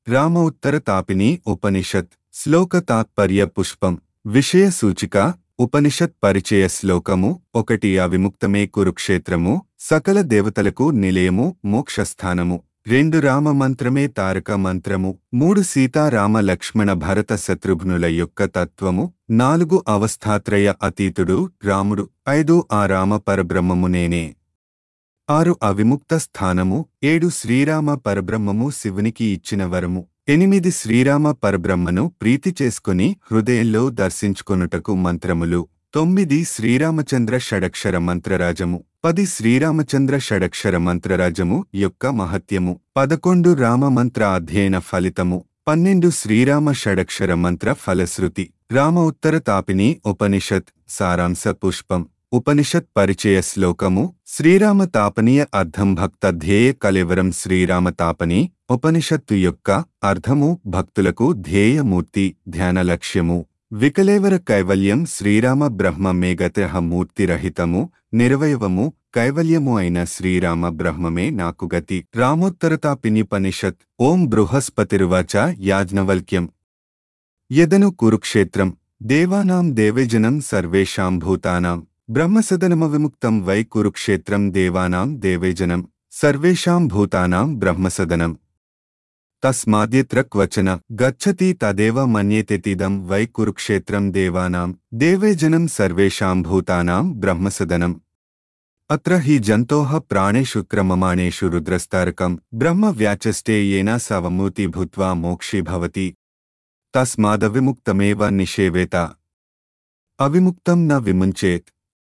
రామ ఉత్తర తాపిని ఉపనిషత్ శ్లోక తాత్పర్య పుష్పం విషయ సూచిక ఉపనిషత్ పరిచయ శ్లోకము ఒకటి అవిముక్తమే కురుక్షేత్రము సకల దేవతలకు నిలయము మోక్షస్థానము రెండు రామ మంత్రమే తారక మంత్రము మూడు సీతారామ లక్ష్మణ భరత శత్రుఘ్నుల యొక్క తత్వము నాలుగు అవస్థాత్రయ అతీతుడు రాముడు ఐదు ఆ రామ పరబ్రహ్మము నేనే ఆరు అవిముక్త స్థానము ఏడు శ్రీరామ పరబ్రహ్మము శివునికి ఇచ్చిన వరము ఎనిమిది శ్రీరామ పరబ్రహ్మను ప్రీతి చేసుకుని హృదయంలో దర్శించుకొనుటకు మంత్రములు తొమ్మిది శ్రీరామచంద్ర షడక్షర మంత్రరాజము పది శ్రీరామచంద్ర షడక్షర మంత్రరాజము యొక్క మహత్యము పదకొండు రామ మంత్ర అధ్యయన ఫలితము పన్నెండు శ్రీరామ షడక్షర మంత్ర ఫలశ్రుతి రామ ఉత్తర తాపిని ఉపనిషత్ సారాంశ పుష్పం ఉపనిషత్ పరిచయ శ్లోకము శ్రీరామ తాపనీయ అర్థం భక్త ధ్యేయ కలేవరం శ్రీరామ తాపని ఉపనిషత్తు యొక్క అర్థము భక్తులకు ధ్యేయమూర్తి ధ్యాన లక్ష్యము వికలేవర కైవల్యం శ్రీరామ బ్రహ్మ మేగతః మూర్తిరహితము నిరవయవము కైవల్యము అయిన శ్రీరామ బ్రహ్మమే నాకు గతి రామోత్తరతాపినిపనిషత్ ఓం బృహస్పతిరువాచ యాజ్ఞవల్క్యం యదను కురుక్షేత్రం దేవానాం దేవజనం సర్వేషాం భూతానాం బ్రహ్మసదనమవిముక్తం వై కురుక్షేత్రం దేవానాం దేవేజనం సర్వేషాం భూతానాం బ్రహ్మసదనం తస్మాద్యత్ర క్వచన గచ్చతి తదేవ మన్యేతెతిదం వై కురుక్షేత్రం దేవానాం దేవేజనం సర్వేషాం భూతానాం బ్రహ్మసదనం అత్ర హి జంతోః ప్రాణేషు క్రమమాణేషు రుద్రస్తారకం బ్రహ్మ వ్యాచష్టే येन సవమూర్తి భూత్వా మోక్షీ భవతి తస్మాదవిముక్తమేవ నిషేవేత అవిముక్తం న విముంచేత్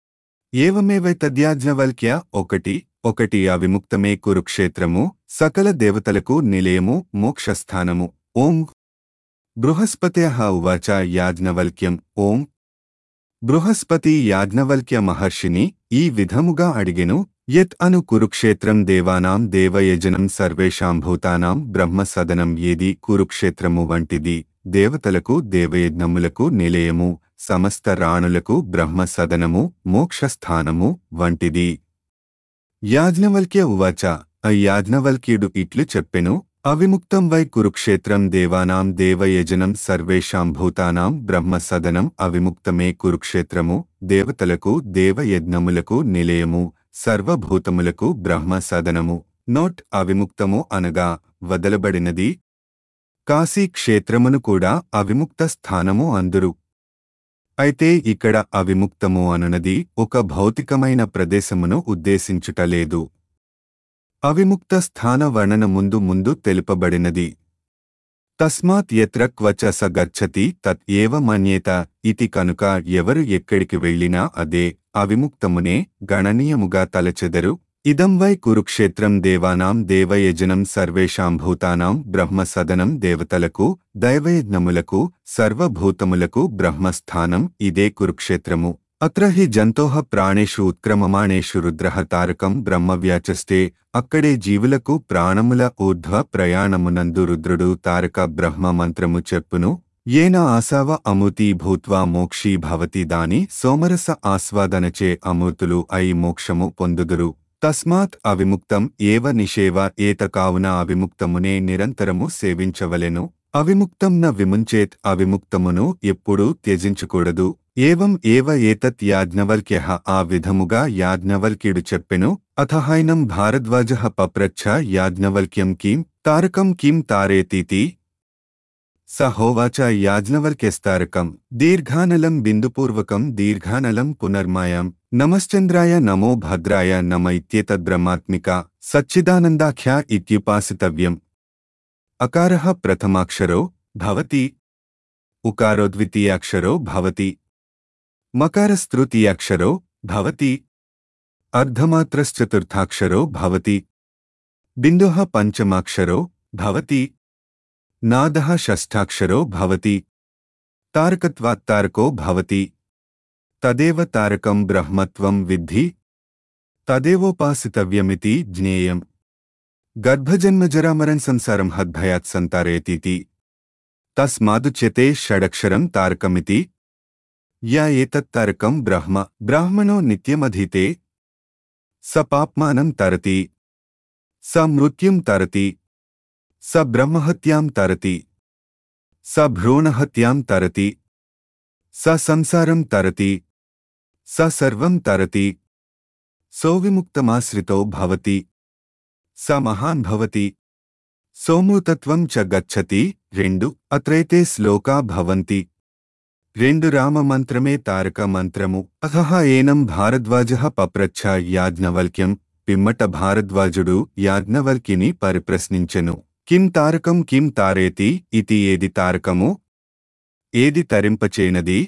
ఏవమేవైతద్యాజ్ఞవల్క్య ఒకటి ఒకటి అవిముక్తమే కురుక్షేత్రము సకల దేవతలకు నిలయము మోక్షస్థానము ఓం బృహస్పత్య ఉవాచ యాజ్ఞవల్క్యం ఓం బృహస్పతి యాజ్ఞవల్క్య మహర్షిని ఈ విధముగా అడిగెను యత్ అను కురుక్షేత్రం దేవానాం దేవయజనం సర్వేషాం భూతానాం బ్రహ్మ సదనం ఏది కురుక్షేత్రము వంటిది దేవతలకు దేవయజ్ఞములకు నిలయము సమస్త రాణులకు బ్రహ్మ సదనము మోక్షస్థానము వంటిది యాజ్ఞవల్క్య ఉవాచ ఆ యాజ్ఞవల్క్యుడు ఇట్లు చెప్పెను అవిముక్తం వై కురుక్షేత్రం దేవానాం దేవయజనం సర్వేషాం భూతానాం బ్రహ్మ సదనం అవిముక్తమే కురుక్షేత్రము దేవతలకు దేవయజ్ఞములకు నిలయము సర్వభూతములకు బ్రహ్మ సదనము నోట్ అవిముక్తము అనగా వదలబడినది కాశీ క్షేత్రమును కూడా అవిముక్త స్థానము అందురు అయితే ఇక్కడ అవిముక్తము అనునది ఒక భౌతికమైన ప్రదేశమును ఉద్దేశించుటలేదు అవిముక్త స్థాన వర్ణన ముందు ముందు తెలుపబడినది తస్మాత్ ఎత్ర క్వచ స గచ్చతి తత్ ఏవ మన్యేత ఇతి కనుక ఎవరు ఎక్కడికి వెళ్ళినా అదే అవిముక్తమునే గణనీయముగా తలచెదరు ఇదం వై కురుక్షేత్రం దేవానాం దేవయజనం సర్వేషాం భూతానాం బ్రహ్మ సదనం దేవతలకు దైవయజ్ఞములకు సర్వభూతములకు బ్రహ్మస్థానం ఇదే కురుక్షేత్రము అత్ర హి జంతోః ప్రాణేషు ఉత్క్రమమాణేషు రుద్రః తారకం బ్రహ్మవ్యాచస్తే అక్కడే జీవులకు ప్రాణముల ఊర్ధ్వ ప్రయాణమునందు రుద్రుడు తారక బ్రహ్మ మంత్రము చెప్పును ఏన ఆసావ అమూతి భూత్వా మోక్షీ భవతి దాని సోమరస ఆస్వాదనచే అమూర్తులు అయి మోక్షము పొందుదురు తస్మాత్ అవిముక్తం ఏవ నిషేవ ఏత కావున అవిముక్తమునే నిరంతరము సేవించవలెను అవిముక్తం న విముంచేత్ అవిముక్తమును ఎప్పుడూ త్యజించకూడదు ఏవం ఏవ ఏతత్ యాజ్ఞవల్క్య ఆ విధముగా యాజ్ఞవల్క్యుడు చెప్పెను అథహైనం భారద్వాజ పప్రచ్ఛ యాజ్ఞవల్క్యం కిం తారకం కిం తారేతీతి స హోవాచ యాజ్ఞవల్క్యస్తారకం దీర్ఘానలం బిందుపూర్వకం దీర్ఘానలం పునర్మాయాం నమశ్చంద్రాయ నమో భద్రాయ నమ ఇత్యేతద్బ్రహ్మాత్మిక సచ్చిదానందాఖ్యా ఇత్యుపాసితవ్యం అకారః ప్రథమాక్షరో భవతి ఉకారో ద్వితీయాక్షరో భవతి మకారస్తృతీయాక్షరో భవతి అర్ధమాత్రశ్చతుర్థాక్షరో భవతి బిందుః పంచమాక్షరో భవతి నాదः షష్ఠాక్షరో భవతి తారకత్వాత్తారకో భవతి తదేవ తారకం బ్రహ్మత్వం విద్ధి తదేవోపాసితవ్యమితి జ్ఞేయం గర్భజన్మజరామరన్ సంసారం హద్భయాత్ సంతారయతీతి తస్మాదుచ్యతే షడక్షరం తారకమితి యా ఏతత్తారకం బ్రహ్మ బ్రాహ్మణో నిత్యమధీతే స పాప్మానం తరతి స మృత్యుం తరతి స బ్రహ్మహత్యాం తరతి స భ్రూణహత్యాం తరతి స సంసారం తరతి స సర్వం తరతి సోవిముక్తమాశ్రితో భవతి స మహాన్ భవతి సోమృతత్వం చ గచ్చతి రెండు అత్రైతే శ్లోకా భవంతి రెండు రామ మంత్రమే తారక మంత్రము అహహ ఏనం భారద్వాజ పప్రచ్ఛ యాజ్ఞవల్క్యం పిమ్మట భారద్వాజుడు యాజ్ఞవల్కిని పరిప్రశ్నించెను కిం తారకం కిం తారేతి ఇతి ఏది తారకము ఏది తరింపచేనది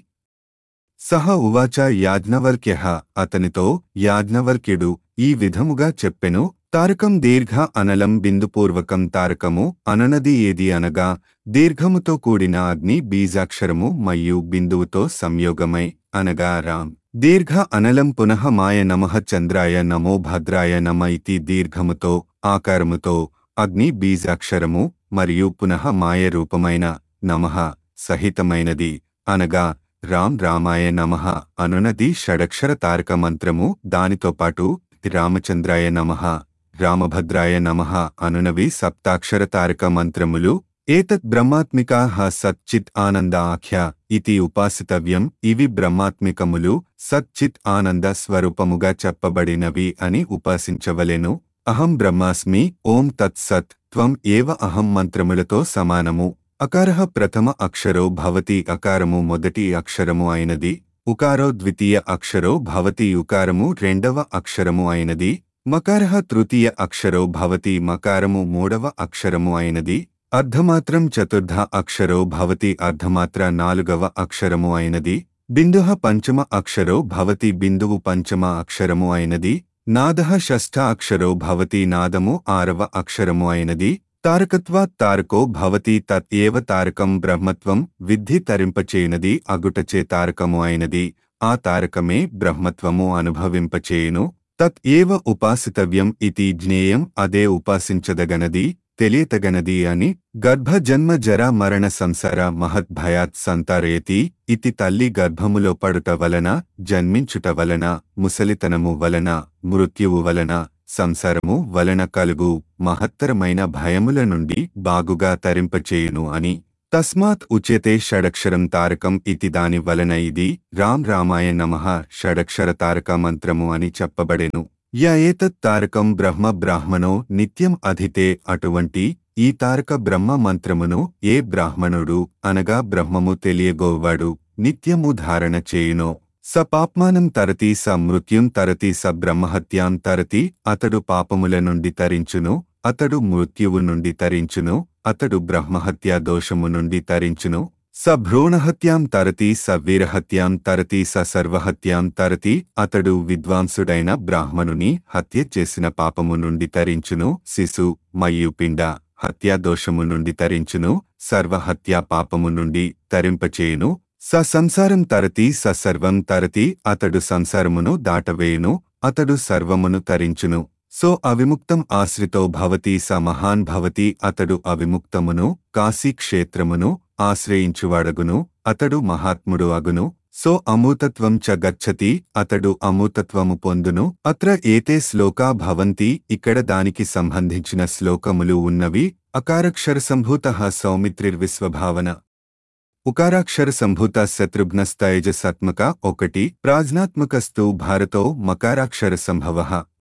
సహ ఉవాచ యాజ్ఞవల్క్య అతనితో యాజ్ఞవల్క్యుడు ఈ విధముగా చెప్పెను తారకం దీర్ఘ అనలం బిందుపూర్వకం తారకము అననది ఏది అనగా దీర్ఘముతో కూడిన అగ్ని బీజాక్షరము మరియు బిందువుతో సంయోగమై అనగా రామ్ దీర్ఘ అనలం పునః మాయ నమః చంద్రాయ నమో భద్రాయ నమ ఇతి దీర్ఘముతో ఆకారముతో అగ్ని బీజాక్షరము మరియు పునః మాయ రూపమైన నమః సహితమైనది అనగా రామ్ రామాయ నమః అనునది షడక్షర తారక మంత్రము దానితో పాటు రామచంద్రాయ నమః రామభద్రాయ నమః అనునవి సప్తాక్షర తారక మంత్రములు ఏతత్ బ్రహ్మాత్మికా సచ్చిత్ ఆనంద ఆఖ్య ఇతి ఉపాసితవ్యం ఇవి బ్రహ్మాత్మికములు సచ్చిత్ ఆనంద స్వరూపముగా చెప్పబడినవి అని ఉపాసించవలెను అహం బ్రహ్మాస్మి ఓం తత్ సత్ త్వం ఏవ అహం మంత్రములతో సమానము అకారః ప్రథమ అక్షరో భవతి అకారము మొదటి అక్షరము అయినది ఉకారో ద్వితీయ అక్షరో భవతి ఉకారము రెండవ అక్షరము అయినది మకారః తృతీయ అక్షరో భవతి మకారము మూడవ అక్షరము అయినది అర్ధమాత్రం చతుర్థ అక్షరో భవతి అర్ధమాత్ర నాలుగవ అక్షరము అయినది బిందుః పంచమ అక్షరో భవతి బిందువు పంచమ అక్షరము అయినది నాదః షష్ఠ అక్షరో భవతి నాదము ఆరవ అక్షరము అయినది తారకత్వాత్ తారకో భవతి తత్ ఏవ తారకం బ్రహ్మత్వం విద్ధి తరింపచేయునది అగుటచే తారకము అయినది ఆ తారకమే బ్రహ్మత్వము అనుభవింపచేయును తత్ ఏవ ఉపాసితవ్యం ఇతి జ్ఞేయం అదే ఉపాసించదగనది తెలియతగనది అని గర్భ జన్మ జర మరణ సంసార మహద్భయాత్ సంతారయతి ఇతి తల్లి గర్భములో పడుట వలన జన్మించుట వలన ముసలితనము వలన మృత్యువు వలన సంసారము వలన కలుగు మహత్తరమైన భయముల నుండి బాగుగా తరింపచేయును అని తస్మాత్ ఉచ్యతే షడక్షరం తారకం ఇతి దాని వలన ఇది రామ్ రామాయ నమః షడక్షర తారక మంత్రము అని చెప్పబడెను య ఏతత్ తారకం బ్రహ్మ బ్రాహ్మణో నిత్యం అధితే అటువంటి ఈ తారక బ్రహ్మ మంత్రమును ఏ బ్రాహ్మణుడు అనగా బ్రహ్మము తెలియగోవాడు నిత్యము ధారణ చేయునో స పాప్మానం తరతి స మృత్యుం తరతి స బ్రహ్మహత్యాం తరతి అతడు పాపముల నుండి తరించును అతడు మృత్యువు నుండి తరించును అతడు బ్రహ్మహత్యా దోషము నుండి తరించును స భ్రూణహత్యాం తరతి స వీరహత్యాం తరతి స సర్వహత్యాం తరతి అతడు విద్వాంసుడైన బ్రాహ్మణుని హత్య చేసిన పాపము నుండి తరించును శిశు మరియు పిండ హత్యా దోషము నుండి తరించును సర్వహత్యా పాపము నుండి తరింపచేయును స సంసారం తరతి స సర్వం తరతి అతడు సంసారమును దాటవేయును అతడు సర్వమును తరించును సో అవిముక్తం ఆశ్రితో భవతి స మహాన్ భవతి అతడు అవిముక్తమును కాశీక్షేత్రమును ఆశ్రయించువాడగును అతడు మహాత్ముడు అగును సో అమూతత్వం చ గచ్చతి అతడు అమూతత్వము పొందును అత్ర ఏతే శ్లోకా భవంతి ఇక్కడ దానికి సంబంధించిన శ్లోకములు ఉన్నవి అకారక్షర సంభూత సౌమిత్రిర్విశ్వభావన ఉకారాక్షర సంభూత శత్రుఘ్నస్తైజసాత్మక ఒకటి ప్రాజ్ఞాత్మకస్తు భారతో మకారాక్షర సంభవ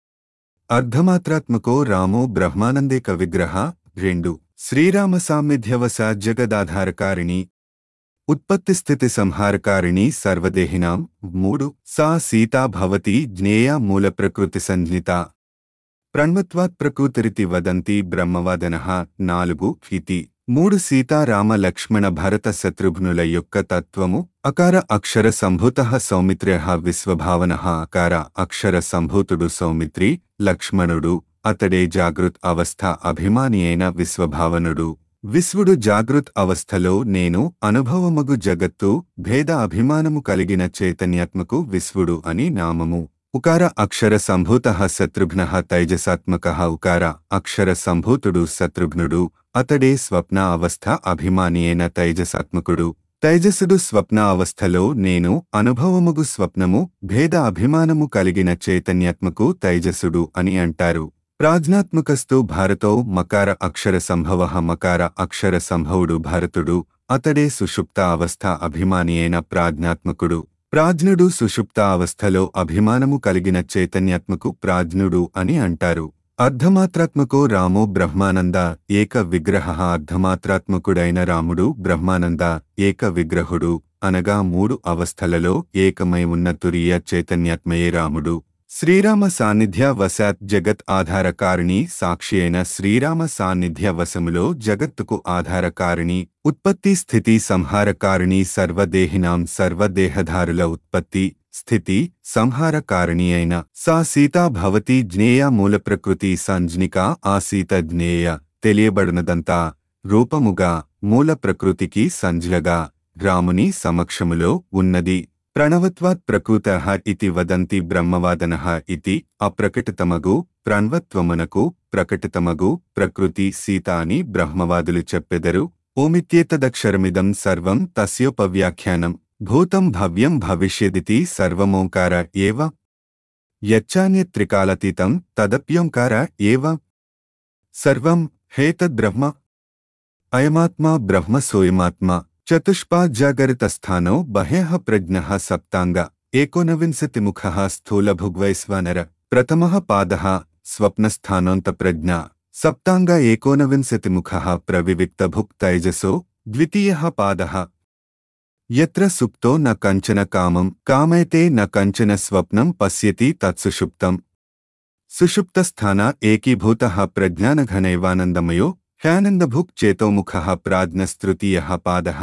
అర్ధమాత్రాత్మకో రామో బ్రహ్మానందేక విగ్రహ రెండు శ్రీరామ సామిధ్యవస జగదాధారకారిణి ఉత్పత్తిస్థితి సంహారకారిణి సర్వదేహినాం మూడు సా సీతా భవతి జ్ఞేయ మూల ప్రకృతి సంజ్ఞిత ప్రణ్వత్వాత్ ప్రకృతిరితి వదంతి బ్రహ్మవాదన నాలుగు ఇతి మూడు సీతారామ లక్ష్మణ భరత శత్రుఘ్నుల యొక్క తత్వము అకార అక్షర సంభూత సౌమిత్ర్య విశ్వభావన అకార అక్షర సంభూతుడు సౌమిత్రి లక్ష్మణుడు అతడే జాగృత్ అవస్థ అభిమాని అయిన విశ్వభావనుడు విశ్వుడు జాగృత్ అవస్థలో నేను అనుభవమగు జగత్తు భేద అభిమానము కలిగిన చైతన్యాత్మకు విశ్వుడు అని నామము ఉకార అక్షర సంభూత శత్రుఘ్న తైజసాత్మక ఉకార అక్షర సంభూతుడు శత్రుఘ్నుడు అతడే స్వప్న అవస్థ అభిమాని అయిన తైజసాత్మకుడు తైజసుడు స్వప్న అవస్థలో నేను అనుభవముగు స్వప్నము భేద అభిమానము కలిగిన చైతన్యాత్మకు తైజసుడు అని అంటారు ప్రాజ్ఞాత్మకస్తు భారతో మకార అక్షర సంభవ మకార అక్షర సంభవుడు భరతుడు అతడే సుషుప్త అవస్థ అభిమాని అయిన ప్రాజ్ఞాత్మకుడు ప్రాజ్ఞుడు సుషుప్త అవస్థలో అభిమానము కలిగిన చైతన్యాత్మకు ప్రాజ్ఞుడు అని అంటారు అర్ధమాత్రాత్మకో రామో బ్రహ్మానంద ఏక విగ్రహ అర్ధమాత్రాత్మకుడైన రాముడు బ్రహ్మానంద ఏక విగ్రహుడు అనగా మూడు అవస్థలలో ఏకమై ఉన్న తురియ చైతన్యాత్మయే రాముడు శ్రీరామ సాన్నిధ్య వశాత్ జగత్ ఆధారకారిణి సాక్షి అయిన శ్రీరామ సాన్నిధ్య వశములో జగత్తుకు ఆధారకారిణి ఉత్పత్తి స్థితి సంహారకారిణి సర్వదేహినాం సర్వదేహధారుల ఉత్పత్తి స్థితి సంహారకారిణి అయిన సా సీతా భవతి జ్ఞేయ మూల ప్రకృతి సంజ్ఞిక ఆ సీత జ్ఞేయ తెలియబడినదంతా రూపముగా మూల ప్రకృతికి సంజ్ఞగా రాముని సమక్షములో ఉన్నది ప్రణవత్వాత్ ప్రకృత ఇతి వదంతి బ్రహ్మవాదన ఇతి అప్రకటితమగు ప్రణవత్వమునకు ప్రకటితమగు ప్రకృతి సీత అని బ్రహ్మవాదులు చెప్పెదరు ఓమిత్యేతదక్షరమిదం సర్వం తస్యోపవ్యాఖ్యానం భూతం భవ్యం భవిష్యదితి సర్వమోంకార ఏవ యచ్చాన్యత్రికాలతీతం తదప్యోంకార ఏవ సర్వం హేతద్బ్రహ్మ అయమాత్మా బ్రహ్మ సోయమాత్మా చతుష్పాజ్జాగరితస్థానో బహ్యః ప్రజ్ఞः సప్తాంగ ఏకోనవింశతిముఖः స్థూలభుగ్వైశ్వానర ప్రథమः పాదः స్వప్నస్థానోऽन्तप्रज्ञा సప్తాంగ ఏకోనవింశతిముఖः ప్రవివిక్తభుక్ తైజసో ద్వితీయः పాదः యత్ర సుప్తో న కంచన కామం కామైతే న కంచన స్వప్నం పశ్యతి తత్సుషుప్తం సుషుప్తస్థాన ఏకీభూతः ప్రజ్ఞానఘనైవానందమయో హ్యానందభుక్ చేతోముఖः ప్రాజ్ఞస్తృతీయः పాదः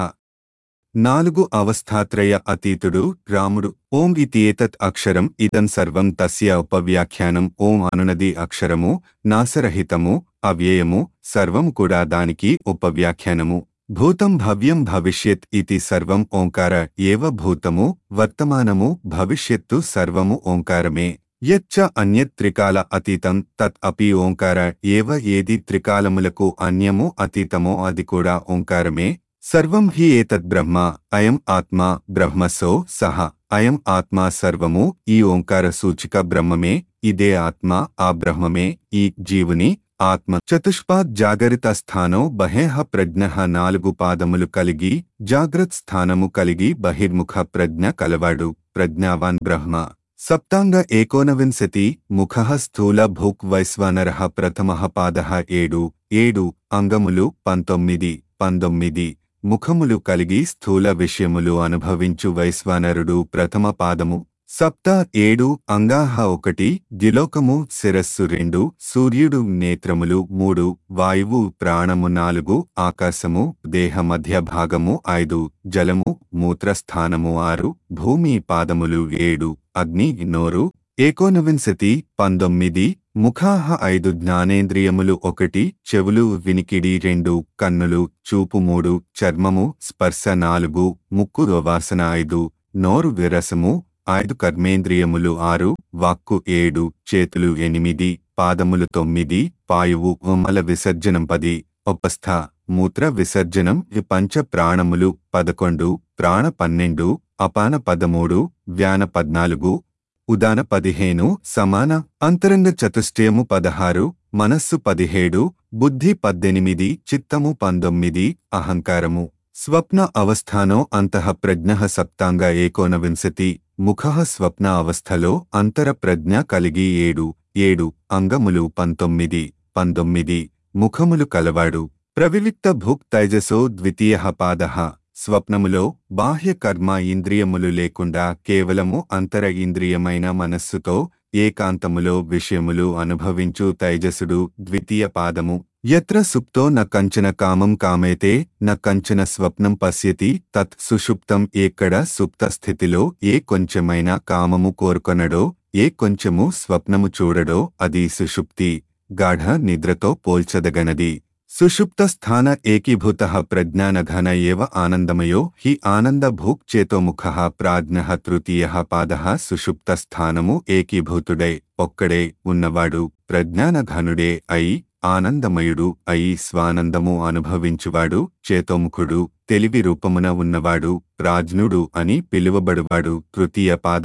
నాలుగు అవస్థాత్రయ అతీతుడు రాముడు ఓం ఇతి ఏతత్ అక్షరం ఇదం సర్వం తస్య ఉపవ్యాఖ్యానం ఓం అనునది అక్షరము నాశరహితము అవ్యయము సర్వము కూడా దానికి ఉపవ్యాఖ్యానము భూతం భవ్యం భవిష్యత్ ఇతి సర్వం ఓంకార ఏవ భూతము వర్తమానము భవిష్యత్తు సర్వము ఓంకారమే యచ్చ అన్యత్ త్రికాల అతీతం తత్ అపి ఓంకార ఏవ ఏది త్రికాలములకు అన్యము అతీతమో అది కూడా ఓంకారమే సర్వం హి ఏతద్ బ్రహ్మ అయం ఆత్మా బ్రహ్మసో సహ అయం ఆత్మా సర్వము ఈ ఓంకార సూచిక బ్రహ్మమే ఇదే ఆత్మ ఆ బ్రహ్మమే ఈ జీవుని ఆత్మ చతుష్పాద్ జాగరిత స్థానో బహేహ ప్రజ్ఞ నాలుగు పాదములు కలిగి జాగ్రత్ స్థానము కలిగి బహిర్ముఖ ప్రజ్ఞ కలవాడు ప్రజ్ఞావాన్ బ్రహ్మ సప్తాంగ ఏకోనవింశతి ముఖ స్థూల భూక్ వైశ్వానర ప్రథమ పాద ఏడు ఏడు అంగములు పంతొమ్మిది పంతొమ్మిది ముఖములు కలిగి స్థూల విషయములు అనుభవించు వైశ్వానరుడు ప్రథమ పాదము సప్త ఏడు అంగాహ ఒకటి ద్యులోకము శిరస్సు రెండు సూర్యుడు నేత్రములు మూడు వాయువు ప్రాణము నాలుగు ఆకాశము దేహ మధ్య భాగము ఐదు జలము మూత్రస్థానము ఆరు భూమి పాదములు ఏడు అగ్ని నోరు ఏకోనవింశతి పంతొమ్మిది ముఖాహ ఐదు జ్ఞానేంద్రియములు ఒకటి చెవులు వినికిడి రెండు కన్నులు చూపు మూడు చర్మము స్పర్శ నాలుగు ముక్కు వాసన ఐదు నోరు విరసము ఐదు కర్మేంద్రియములు ఆరు వాక్కు ఏడు చేతులు ఎనిమిది పాదములు తొమ్మిది పాయువు మల విసర్జనం పది ఉపస్థ మూత్ర విసర్జనం ఈ పంచ ప్రాణములు పదకొండు ప్రాణ పన్నెండు అపాన పదమూడు వ్యాన పద్నాలుగు ఉదాన పదిహేను సమాన అంతరంగ చతుష్టయము పదహారు మనస్సు పదిహేడు బుద్ధి పద్దెనిమిది చిత్తము పంతొమ్మిది అహంకారము స్వప్న అవస్థానో అంతః ప్రజ్ఞ సప్తాంగ ఏకోనవింశతి ముఖ స్వప్న అవస్థలో అంతర ప్రజ్ఞ కలిగి ఏడు ఏడు అంగములు పంతొమ్మిది పంతొమ్మిది ముఖములు కలవాడు ప్రవివిక్త భుక్ తైజసో ద్వితీయ పాద స్వప్నములో బాహ్య కర్మ ఇంద్రియములు లేకుండా కేవలము అంతర ఇంద్రియమైన మనస్సుతో ఏకాంతములో విషయములు అనుభవించు తైజసుడు ద్వితీయ పాదము యత్ర సుప్తో న కంచన కామం కామేతే న కంచన స్వప్నం పశ్యతి తత్ సుషుప్తం ఏక్కడ సుప్త స్థితిలో ఏ కొంచెమైనా కామము కోరుకొనడో ఏ కొంచెము స్వప్నము చూడడో అది సుషుప్తి గాఢ నిద్రతో పోల్చదగనది సుషుప్త స్థాన ఏకీభూత ప్రజ్ఞానఘన ఏవ ఆనందమయో హి ఆనంద భూక్ చేతోముఖ ప్రాజ్ఞ తృతీయ పాద సుషుప్త స్థానము ఏకీభూతుడై ఒక్కడే ఉన్నవాడు ప్రజ్ఞానఘనుడే అయి ఆనందమయుడు అయి స్వానందము అనుభవించువాడు చేతోముఖుడు తెలివి రూపమున ఉన్నవాడు ప్రాజ్ఞుడు అని పిలువబడువాడు తృతీయ పాదము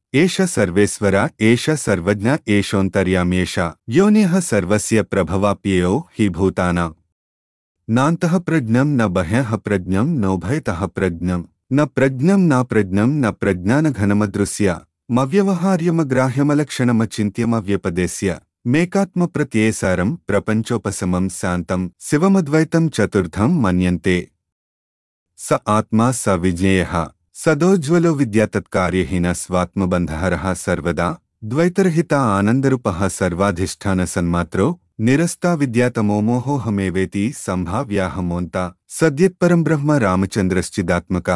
ఏష సర్వేశ్వర ఏష సర్వజ్ఞ ఏషోంతర్యామ్యేష యోనిః సర్వస్య ప్రభవాప్యయో హి భూతానాం నాంతః ప్రజ్ఞం న బహ్యః ప్రజ్ఞం నోభయతః ప్రజ్ఞం న ప్రజ్ఞం నా ప్రజ్ఞం న ప్రజ్ఞానఘనమదృశ్య మవ్యవహార్యమగ్రాహ్యమలక్షణమచింత్యమవ్యపదేశ్య మేకాత్మప్రత్యేసారం ప్రపంచోపశమం శాంతం శివమద్వైతం చతుర్థం మన్యంతే స ఆత్మా స విజ్ఞేయః సదోజ్వలో విద్యాతత్కార్యహీన స్వాత్మబంధహరః సర్వదా ద్వైతరహిత ఆనందరూపః సర్వాధిష్టాన సన్మాత్రో నిరస్తా విద్యాతమోమోహోహమేవేతి సంభావ్యాహమోంత సద్యత్పరం బ్రహ్మ రామచంద్రశ్చిదాత్మక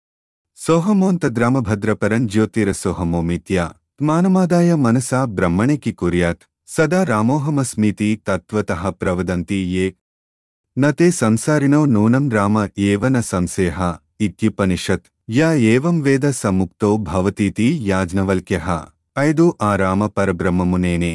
సోహమోంతద్రామభద్రపరం జ్యోతిరసోహమోమిత్య మానమాదాయ మనసా బ్రహ్మణికి కుర్యాత్ సదా రామోహమస్మీతి తత్వతః ప్రవదంతి ఏ నతే సంసారినో నూనం రామ ఏవ న సంశయః ఇత్యుపనిషత్ యా ఏవం వేద సముక్తో భవతీతి యాజ్ఞవల్క్యః ఐదు ఆ రామ పరబ్రహ్మము నేనే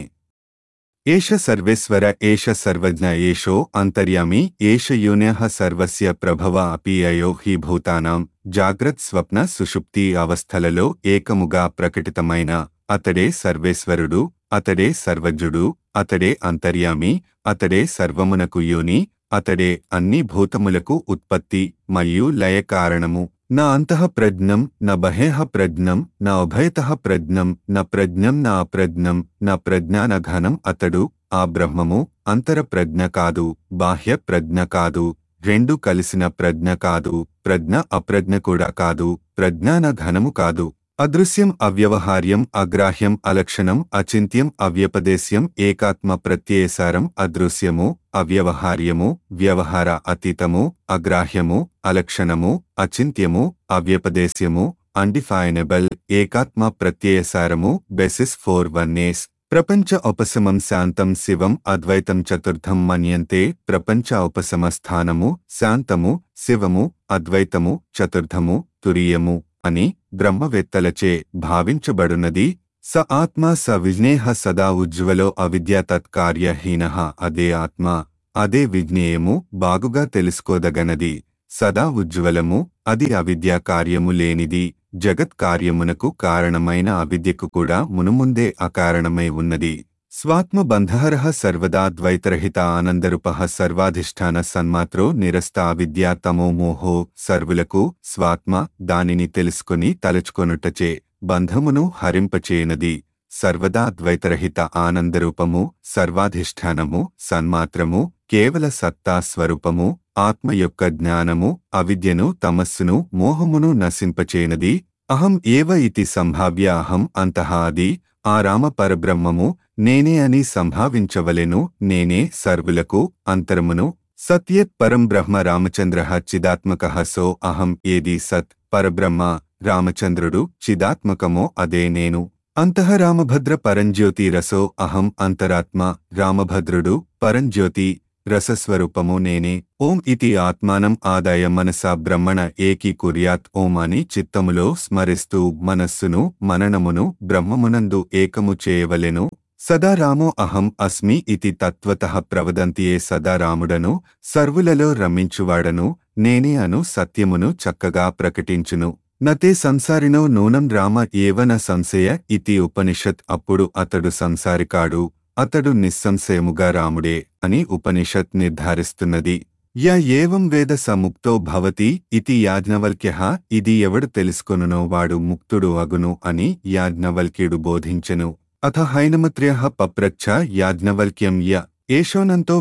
ఏష సర్వేశ్వర ఏష సర్వజ్ఞ ఏషో అంతర్యామి ఏష యూన్యః సర్వస్య ప్రభవ అపి అయో హి భూతానాం జాగ్రత్ స్వప్న సుషుప్తి అవస్థలలో ఏకముగా ప్రకటితమైన అతడే సర్వేశ్వరుడు అతడే సర్వజ్ఞుడు అతడే అంతర్యామి అతడే సర్వమునకు యోని అతడే అన్ని భూతములకు ఉత్పత్తి మరియు లయ కారణము నా అంతః ప్రజ్ఞం న బహేహ ప్రజ్ఞం న ఉభయతః ప్రజ్ఞం న ప్రజ్ఞం న అప్రజ్ఞం న ప్రజ్ఞానఘనం అతడు ఆ బ్రహ్మము అంతర ప్రజ్ఞ కాదు బాహ్య ప్రజ్ఞ కాదు రెండు కలిసిన ప్రజ్ఞ కాదు ప్రజ్ఞ అప్రజ్ఞ కూడా కాదు ప్రజ్ఞాన ఘనము కాదు అదృశ్యం అవ్యవహార్యం అగ్రాహ్యం అలక్షణం అచింత్యం అవ్యపదేశ్యం ఏకాత్మ ప్రత్యయసారం అదృశ్యము అవ్యవహార్యము వ్యవహార అతీతము అగ్రాహ్యము అలక్షణము అచింత్యము అవ్యపదేశ్యము అన్డిఫైనబుల్ ఏకాత్మ ప్రత్యయసారము బెసిస్ ఫోర్ వన్నేస్ ప్రపంచ ఉపశమం శాంతం శివం అద్వైతం చతుర్థం మన్యంతే ప్రపంచ ఉపశమ స్థానము శాంతము శివము అద్వైతము చతుర్థము తురియము అని బ్రహ్మవేత్తలచే భావించబడునది స ఆత్మ స విజ్ఞేహ సదా ఉజ్వలో అవిద్యా తత్కార్యహీన అదే ఆత్మ అదే విజ్ఞేయము బాగుగా తెలుసుకోదగనది సదా ఉజ్వలము అది అవిద్యా కార్యము లేనిది జగత్ కార్యమునకు కారణమైన అవిద్యకు కూడా మునుముందే అకారణమై ఉన్నది స్వాత్మ బంధహరః సర్వదా ద్వైతరహిత ఆనందరూపః సర్వాధిష్టాన సన్మాత్రో నిరస్త అవిద్యా తమోమోహో సర్వులకు స్వాత్మ దానిని తెలుసుకొని తలుచుకొనుటచే బంధమును హరింపచేయనది సర్వదా ద్వైతరహిత ఆనందరూపము సర్వాధిష్టానము సన్మాత్రము కేవల సత్తా స్వరూపము ఆత్మ యొక్క జ్ఞానము అవిద్యను తమస్సును మోహమును నశింపచేయనది అహం ఏవ ఇతి సంభావ్య అహం అంతః అది ఆ రామ పరబ్రహ్మము నేనే అని సంభావించవలెను నేనే సర్వులకు అంతరమును సత్యత్ పరం బ్రహ్మ రామచంద్ర చిదాత్మక సో అహం ఏది సత్ పరబ్రహ్మ రామచంద్రుడు చిదాత్మకమో అదే నేను అంతః రామభద్ర పరంజ్యోతి రసో అహం అంతరాత్మ రామభద్రుడు పరంజ్యోతి రసస్వరూపము నేనే ఓం ఇతి ఆత్మానం ఆదాయ మనసా బ్రహ్మణ ఏకీ కుర్యాత్ ఓం అని చిత్తములో స్మరిస్తూ మనస్సును మననమును బ్రహ్మమునందు ఏకము చేయవలెను సదా రామో అహం అస్మి ఇతి తత్వతః ప్రవదంతియే సదా రాముడను సర్వులలో రమించువాడను నేనే అను సత్యమును చక్కగా ప్రకటించును నతే సంసారినో నూనం రామ ఏవన సంశయ ఇతి ఉపనిషత్ అప్పుడు అతడు సంసారికాడు అతడు నిస్సంశయముగా రాముడే అని ఉపనిషత్ నిర్ధారిస్తున్నది య ఏవం వేద సముక్తో భవతి ఇతి యాజ్ఞవల్క్య ఇది ఎవడు తెలుసుకొనునో వాడు ముక్తుడు అగును అని యాజ్ఞవల్క్యుడు బోధించెను అథ హైనమత్ర్య పప్రచ్ఛ యాజ్ఞవల్క్యం య ఏషోనంతో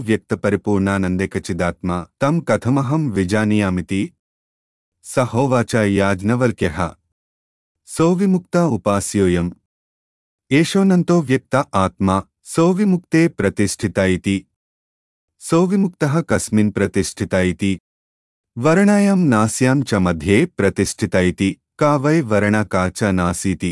వ్యక్తపరిపూర్ణానందేకచిదాత్మ తం కథమహం విజానీయామితి సహోవాచ యాజ్ఞవల్క్య సోవిముక్త ఉపాస్యోయం ఏషోనంతో వ్యక్త ఆత్మా సోవిముక్తే ప్రతిష్ఠిత ఇతి సోవిముక్తః కస్మిన్ ప్రతిష్ఠిత ఇతి వరణాయాం నాస్యాం చ మధ్యే ప్రతిష్ఠిత ఇతి కా వై వరణ కా చ నాసీతి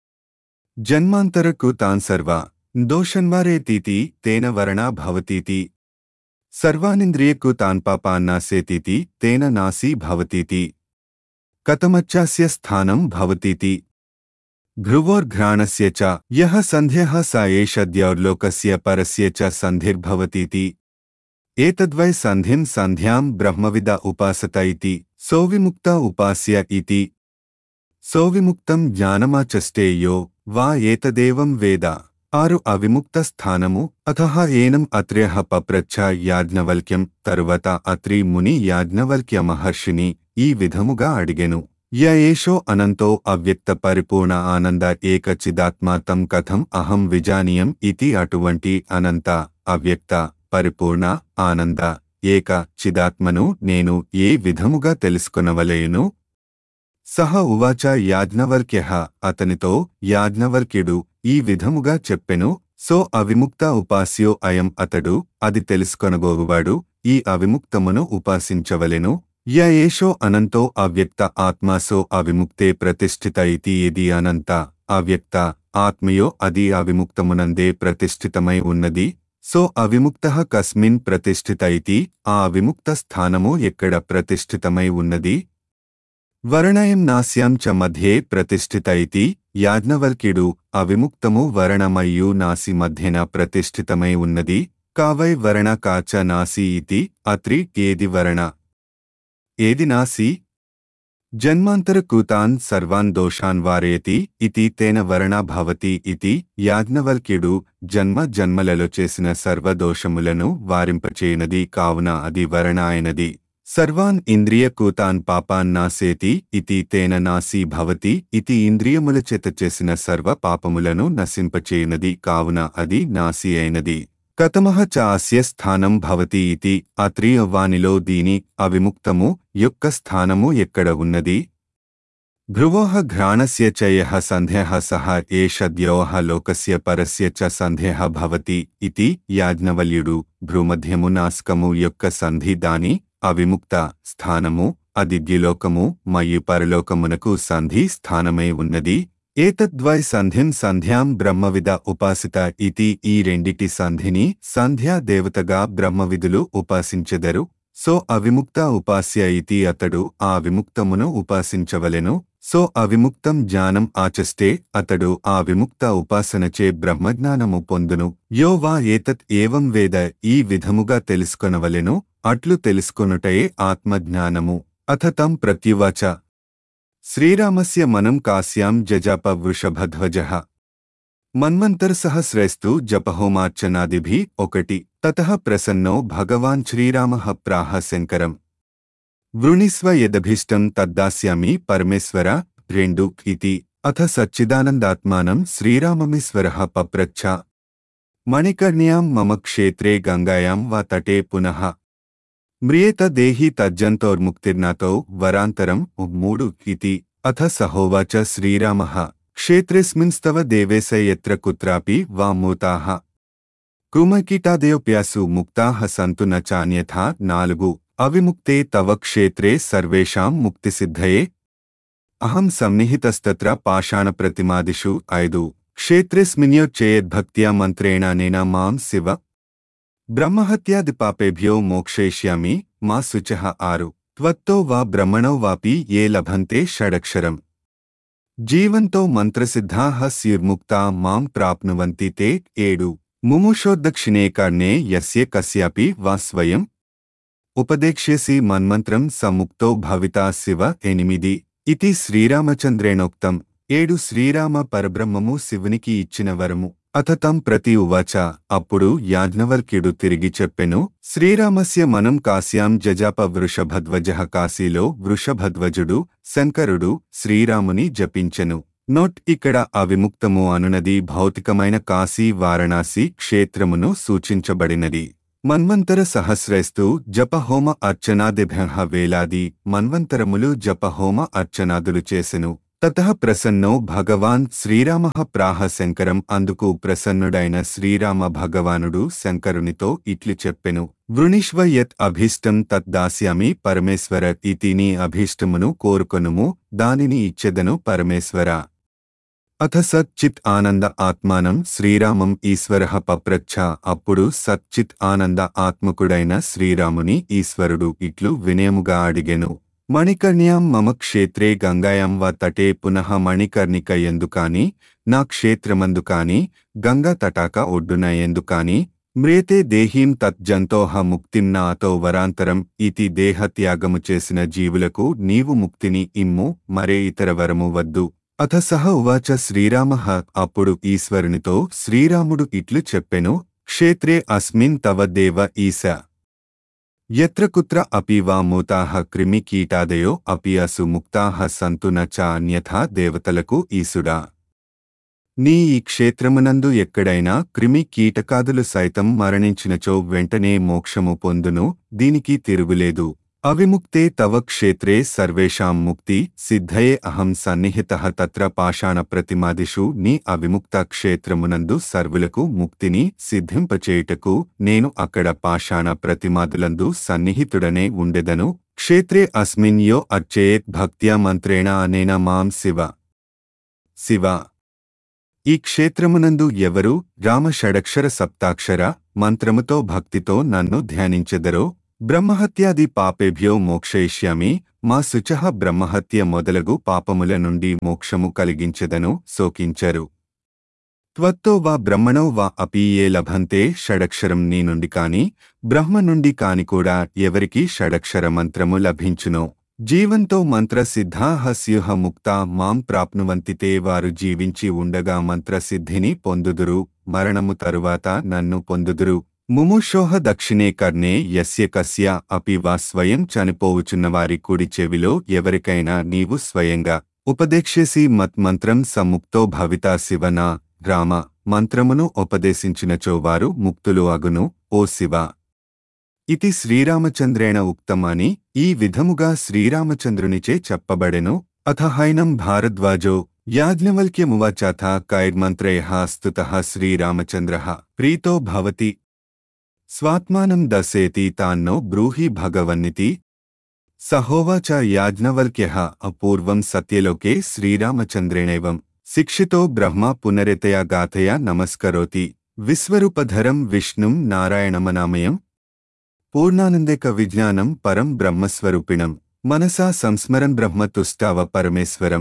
జన్మాంతరకు తాన్ సర్వా దోషన్వారేతీతి తేన వరణా భవతీతి సర్వానింద్రియకు తాన్ పాపాన్నాసేతీతి తేన నాసీ భవతీతి కథమచ్చాస్య స్థానం భవతీతి భ్రువోర్ఘ్రాణస్య చ యః సంధ్యః స ఏషద్యౌర్లోకస్య పరస్య చ సంధిర్భవతీతి ఏతద్వై సంధిం సంధ్యాం బ్రహ్మవిద ఉపాసత ఇతి సోవిముక్త ఉపాస్య ఇతి సోవిముక్తం జ్ఞానమాచష్టేయో వా ఏతదేవం వేద ఆరు అవిముక్త స్థానము అథహ ఏనం అత్ర్యః పప్రచ్ఛ యాజ్ఞవల్క్యం తరువాత అత్రి ముని యాజ్ఞవల్క్య మహర్షిని ఈ విధముగా అడిగెను య ఏషో అనంతో అవ్యక్త పరిపూర్ణ ఆనంద ఏక చిదాత్మాతం కథం అహం విజానీయం ఇతి అటువంటి అనంత అవ్యక్త పరిపూర్ణ ఆనంద ఏక చిదాత్మను నేను ఏ విధముగా తెలుసుకొనవలేను సహ ఉవాచ యాజ్ఞవల్క్య అతనితో యాజ్ఞవల్క్యుడు ఈ విధముగా చెప్పెను సో అవిముక్త ఉపాస్యో అయం అతడు అది తెలుసుకొనబోవువాడు ఈ అవిముక్తమును ఉపాసించవలెను య ఏషో అనంతో అవ్యక్త ఆత్మాసో అవిముక్తే ప్రతిష్ఠిత ఇతి ఇది అనంత అవ్యక్త ఆత్మయో అది అవిముక్తమునందే ప్రతిష్ఠితమై ఉన్నది సో అవిముక్త కస్మిన్ ప్రతిష్ఠిత ఇతి ఆ అవిముక్త స్థానము ఎక్కడ ప్రతిష్ఠితమై ఉన్నది వర్ణయం నాస్యాం చ మధ్యే ప్రతిష్ఠిత ఇతి యాజ్ఞవల్క్యుడు అవిముక్తము వర్ణమయ్యు నాసి మధ్యన ప్రతిష్ఠితమై ఉన్నది కావై వర్ణ కాచ నాసి ఇతి అత్రి ఏది వర్ణ ఏది నాసి జన్మాంతరకృతాన్ సర్వాన్ దోషాన్ వారయతి ఇతి తేన వర్ణ భవతి ఇతి యాజ్ఞవల్క్యుడు జన్మ జన్మలలో చేసిన సర్వదోషములను వారింపచేయనది కావున అది వర్ణ అయినది సర్వాన్ ఇంద్రియకూతాన్ పాపాన్ నాసేతి ఇతి తేన నాసీ భవతి ఇతి ఇంద్రియముల చేత చేసిన సర్వ పాపములను నశింపచేయనది కావున అది నాసి అయినది కతమః చ అస్య స్థానం భవతి ఇతి అత్రియ వానిలో దీని అవిముక్తము యొక్క స్థానము ఎక్కడ ఉన్నది భ్రువోః ఘ్రాణస్య చ యః సంధ్యః సహ ఏష ద్యోః లోకస్య పరస్య చ సంధ్యః భవతి ఇతి యాజ్ఞవల్యుడు భ్రూమధ్యము నాస్కము యొక్క సంధి దాని అవిముక్త స్థానము అది ద్యులోకము మయి పరలోకమునకు సంధి స్థానమై ఉన్నది ఏతద్వై సంధిం సంధ్యాం బ్రహ్మవిద ఉపాసిత ఇతి ఈ రెండిటి సంధిని సంధ్యా దేవతగా బ్రహ్మవిదులు ఉపాసించెదరు సో అవిముక్త ఉపాస్య ఇతి అతడు ఆ విముక్తమును ఉపాసించవలెను సో అవిముక్తం జ్ఞానం ఆచస్తే అతడు ఆ విముక్త ఉపాసనచే బ్రహ్మజ్ఞానము పొందును యో వా ఏతత్ ఏవం వేద ఈ విధముగా తెలుసుకొనవలెను అట్లు తెలుసుకొనుటయే ఆత్మజ్ఞానము అథ తం ప్రత్యువాచ శ్రీరామస్య మనం కాశ్యాం జజాప వృషభధ్వజః మన్వంతరసహస్రేస్తు జపహోమార్చనాదిభి ఒకటి తతః ప్రసన్నో భగవాన్ శ్రీరామః ప్రాహ శంకరం వృణిస్వ యదభీష్టం తద్దాస్యామి పరమేశ్వర రెండు ఇతి అథ సచ్చిదానందాత్మానం శ్రీరామమీశ్వరः పప్రచ్ఛ మణికర్ణ్యాం మమ క్షేత్రే గంగాయాం వా తటే పునః మ్రియేత దేహి తజ్జంతోర్ముక్తిర్నాతో వరాంతరం మూడు ఇతి అథ సహోవాచ శ్రీరామః క్షేత్రేస్మిన్స్తవ దేవేశ యత్ర కుత్రాపి వా మూతాః కుమకీటాదయోప్యాసు ముక్తాః సంతు న చాన్యథా నాలుగు అవిముక్తే తవ క్షేత్రే సర్వేషాం ముక్తిసిద్ధయే అహం సన్నిహితస్తత్ర పాషాణప్రతిమాదిషు ఐదు క్షేత్రేస్మిన్యోచ్చేయద్భక్త్యా మంత్రేణానేన మాం శివ బ్రహ్మహత్యాదిపాపేభ్యో మోక్షయిష్యామి మా శుచః ఆరు త్వత్తో వా బ్రహ్మణో వాపి ఏ లభంతే షడక్షరం జీవంతో మంత్రసిద్ధాః స్యుర్ముక్తా మాం ప్రాప్నువంతి తే ఏడు ముముషోద్దక్షిణే కర్ణే యస్య కస్యాపి వా స్వయం ఉపదేక్ష్యసి మన్మంత్రం సముక్తో భవితా శివ ఎనిమిది ఇది శ్రీరామచంద్రేణోక్తం ఏడు శ్రీరామ పరబ్రహ్మము శివునికి ఇచ్చిన వరము అథ తం ప్రతి ఉవాచ అప్పుడు యాజ్ఞవల్క్యుడు తిరిగి చెప్పెను శ్రీరామస్య మనం కాశ్యాం జజాప వృషభధ్వజ కాశీలో వృషభధ్వజుడు శంకరుడు శ్రీరాముని జపించెను నోట్ ఇక్కడ అవిముక్తము అనునది భౌతికమైన కాశీ వారణాసి క్షేత్రమును సూచించబడినది మన్వంతర సహస్రేస్తు జపహోమ అర్చనాదిభ్య వేలాది మన్వంతరములు జపహోమ అర్చనాదులు చేసెను తతః ప్రసన్నో భగవాన్ శ్రీరామ ప్రాహ శంకరం అందుకు ప్రసన్నుడైన శ్రీరామ భగవానుడు శంకరునితో ఇట్లు చెప్పెను వృణిష్వ యత్ అభీష్టం తత్ దాస్యామి పరమేశ్వర ఇతి నీ అభీష్టమును కోరుకొనుము దానిని ఇచ్చెదను పరమేశ్వర అథ సచ్చిత్ ఆనంద ఆత్మానం శ్రీరామం ఈశ్వర పప్రచ్ఛ అప్పుడు సచ్చిత్ ఆనంద ఆత్మకుడైన శ్రీరాముని ఈశ్వరుడు ఇట్లు వినయముగా అడిగెను మణికర్ణ్యాం మమ క్షేత్రే గంగాయాం వా తటే పునః మణికర్ణిక ఎందుకాని నా క్షేత్రమందుకాని గంగా తటాక ఒడ్డున ఎందుకాని మ్రేతే దేహీం తజ్జంతోహ ముక్తిం నాతో వరాంతరం ఇతి దేహత్యాగము చేసిన జీవులకు నీవు ముక్తిని ఇమ్ము మరే ఇతర వరము వద్దు అథ సహ ఉవాచ శ్రీరామ అప్పుడు ఈశ్వరునితో శ్రీరాముడు ఇట్లు చెప్పెను క్షేత్రే అస్మిన్ తవ దేవ ఈశ యత్ర కుత్ర అపి వా మూతాః క్రిమికీటాదయో అపి అసు ముక్తాః సంతు న చ అన్యథా దేవతలకు ఈసుడా నీ ఈ క్షేత్రమునందు ఎక్కడైనా క్రిమి కీటకాదులు సైతం మరణించినచో వెంటనే మోక్షము పొందును దీనికి తిరుగులేదు అవిముక్తే తవ క్షేత్రే సర్వేషాం ముక్తి సిద్ధయే అహం సన్నిహిత తత్ర పాషాణ ప్రతిమాదిషు నీ అవిముక్త క్షేత్రమునందు సర్వులకు ముక్తిని సిద్ధింపచేయుటకు నేను అక్కడ పాషాణ ప్రతిమాదులందు సన్నిహితుడనే ఉండెదను క్షేత్రే అస్మిన్ యో అర్చేత్ భక్త్యా మంత్రేణ అనేన మాం శివ శివ ఈ క్షేత్రమునందు ఎవరు రామ షడక్షర సప్తాక్షర మంత్రముతో భక్తితో నన్ను ధ్యానించెదరో బ్రహ్మహత్యాది పాపేభ్యో మోక్షయిష్యామి మా శుచః బ్రహ్మహత్య మొదలగు పాపముల నుండి మోక్షము కలిగించెదను శోకించరు త్వత్తో వా బ్రహ్మణో వా అపి ఏ లభంతే షడక్షరం నీ నుండి కాని బ్రహ్మ నుండి కాని కూడా ఎవరికి షడక్షర మంత్రము లభించునో జీవంతో మంత్ర సిద్ధాహ స్యుహ ముక్త మాం ప్రాప్నువంతితే వారు జీవించి ఉండగా మంత్రసిద్ధిని పొందుదురు మరణము తరువాత నన్ను పొందుదురు ముముషోహ దక్షిణే కర్ణే యస్య కస్య అపి వా స్వయం చనిపోవుచున్న వారి కుడి చెవిలో ఎవరికైనా నీవు స్వయంగా ఉపదేక్షేసి మత్మంత్రం సముక్తో భవితా శివనా రామ మంత్రమును ఉపదేశించినచో వారు ముక్తులు అగును ఓ శివ ఇది శ్రీరామచంద్రేణ ఉక్తమని ఈ విధముగా శ్రీరామచంద్రునిచే చెప్పబడెను అథ హైనం భారద్వాజో యాజ్ఞవల్క్యమువాచాథ కైర్మంత్రయ స్తుత శ్రీరామచంద్ర ప్రీతో భవతి స్వాత్మానం దశేతి తాన్నో బ్రూహి భగవన్నితి సహోవాచ యాజ్ఞవల్క్య అపూర్వం సత్యలోకే శ్రీరామచంద్రేణైవం శిక్షితో బ్రహ్మ పునరితయా గాథయా నమస్కరోతి విశ్వరూపధరం విష్ణుం నారాయణమనామయం పూర్ణానందేక విజ్ఞానం పరం బ్రహ్మస్వరూపిణం మనసా సంస్మరన్ బ్రహ్మతుష్టావ పరమేశ్వరం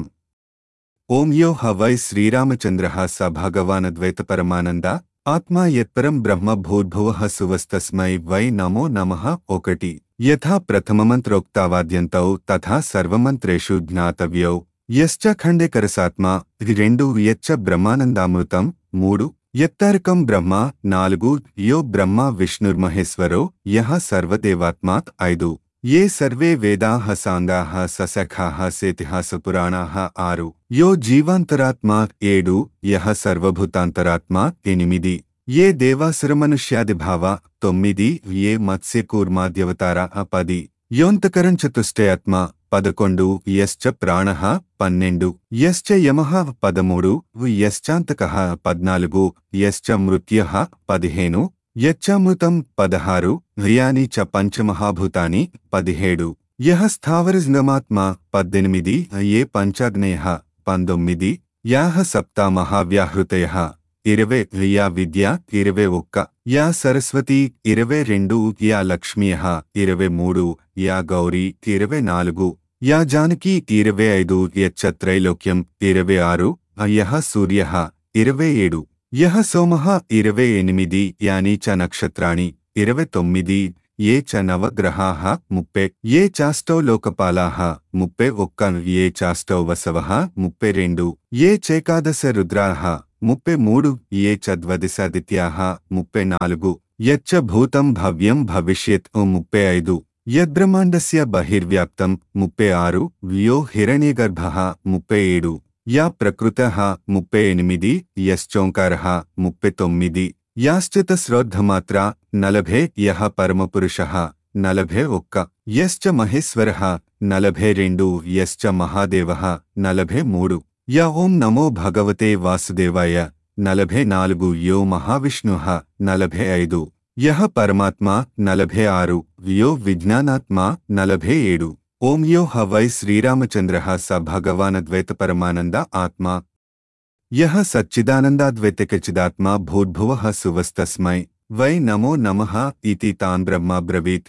ఓం యో హ వై శ్రీరామచంద్ర స భగవానద్వైత పరమానంద ఆత్మా యత్పరం బ్రహ్మ భూర్భువ సువస్తస్మై వై నమో నమః ఒకటి యథా ప్రథమమంత్రోక్తావాద్యంతౌ తథా సర్వమంత్రేషు జ్ఞాతవ్యౌ యశ్చ ఖండేకరసాత్మా రెండు యచ్చ బ్రహ్మానందామృతం మూడు యత్తారకం బ్రహ్మ నాలుగు యో బ్రహ్మ విష్ణుర్మహేశ్వరో యః సర్వదేవాత్మాత్ ఐదు ఏ సర్వే వేదాః సాంగాః ససఖాః సేతిహాసపురాణాః ఆరు యో జీవాంతరాత్మా ఏడు యః సర్వభూతాంతరాత్మా ఎనిమిది ఏ దేవాసురమనుష్యాదిభావ తొమ్మిది ఏ మత్స్యకూర్మాద్యవతార పది యోంతకరం చతుష్టయాత్మ పదకొండు యశ్చ ప్రాణ పన్నెండు యశ్చ యమః పదమూడు యశ్చాంతక పద్నాలుగు యశ్చ మృత్య పదిహేను యచ్చామృతం పదహారు హ్రియాని చ పంచమహాభూతాని పదిహేడు యహ స్థావరజంగమాత్మ పద్దెనిమిది ఏ పంచాగ్నేయ పంతొమ్మిది యాహ సప్తా మహావ్యాహృతయ ఇరవై యా విద్య ఇరవై ఒక్క యా సరస్వతి ఇరవై రెండు యా లక్ష్మీయ ఇరవై మూడు యా గౌరీ ఇరవై నాలుగు యా జానకి ఇరవై ఐదు యచ్చ త్రైలోక్యం ఇరవై ఆరు యహ సూర్య ఇరవై ఏడు యహ సోమః ఇరవై ఎనిమిది యాని చ నక్షత్రాణి ఇరవై తొమ్మిది ఏ చ నవగ్రహాః ముప్పై ఏ చాష్టౌ లోకపాలాః ముప్పై ఒక్క ఏ చాష్టౌ వసవః ముప్పై రెండు ఏ చైకాదశ రుద్రాః ముప్పై మూడు ఏ చ ద్వాదశాదిత్యాః ముప్పై నాలుగు యచ్చ భూతం భవ్యం భవిష్యత్ ముప్పై ఐదు యద్బ్రహ్మాండస్య బహిర్వ్యాప్తం ముప్పై ఆరు వ్యో హిరణ్యగర్భః ముప్పై ఏడు యా ప్రకృత ముప్పై ఎనిమిది యశ్చోంకార ముప్పై తొమ్మిది యాశ్చిత శ్రోద్ధమాత్ర నలభే యహ పరమపురుష నలభే ఒక్క యశ్చ మహేశ్వర నలభే రెండు యశ్చ మహాదేవ నలభే మూడు య ఓం నమో భగవతే వాసుదేవాయ నలభే నాలుగు యో మహావిష్ణు నలభే ఐదు యహ పరమాత్మ నలభే ఆరు యో విజ్ఞానాత్మ నలభే ఏడు ఓం యో హ వై శ్రీరామచంద్ర స భగవానద్వైత పరమానంద ఆత్మ యహ సచ్చిదానందాద్వైతకచిదాత్మా భూర్భువ సువస్తస్మై వై నమో నమ ఇతి తాన్ బ్రహ్మ బ్రవీత్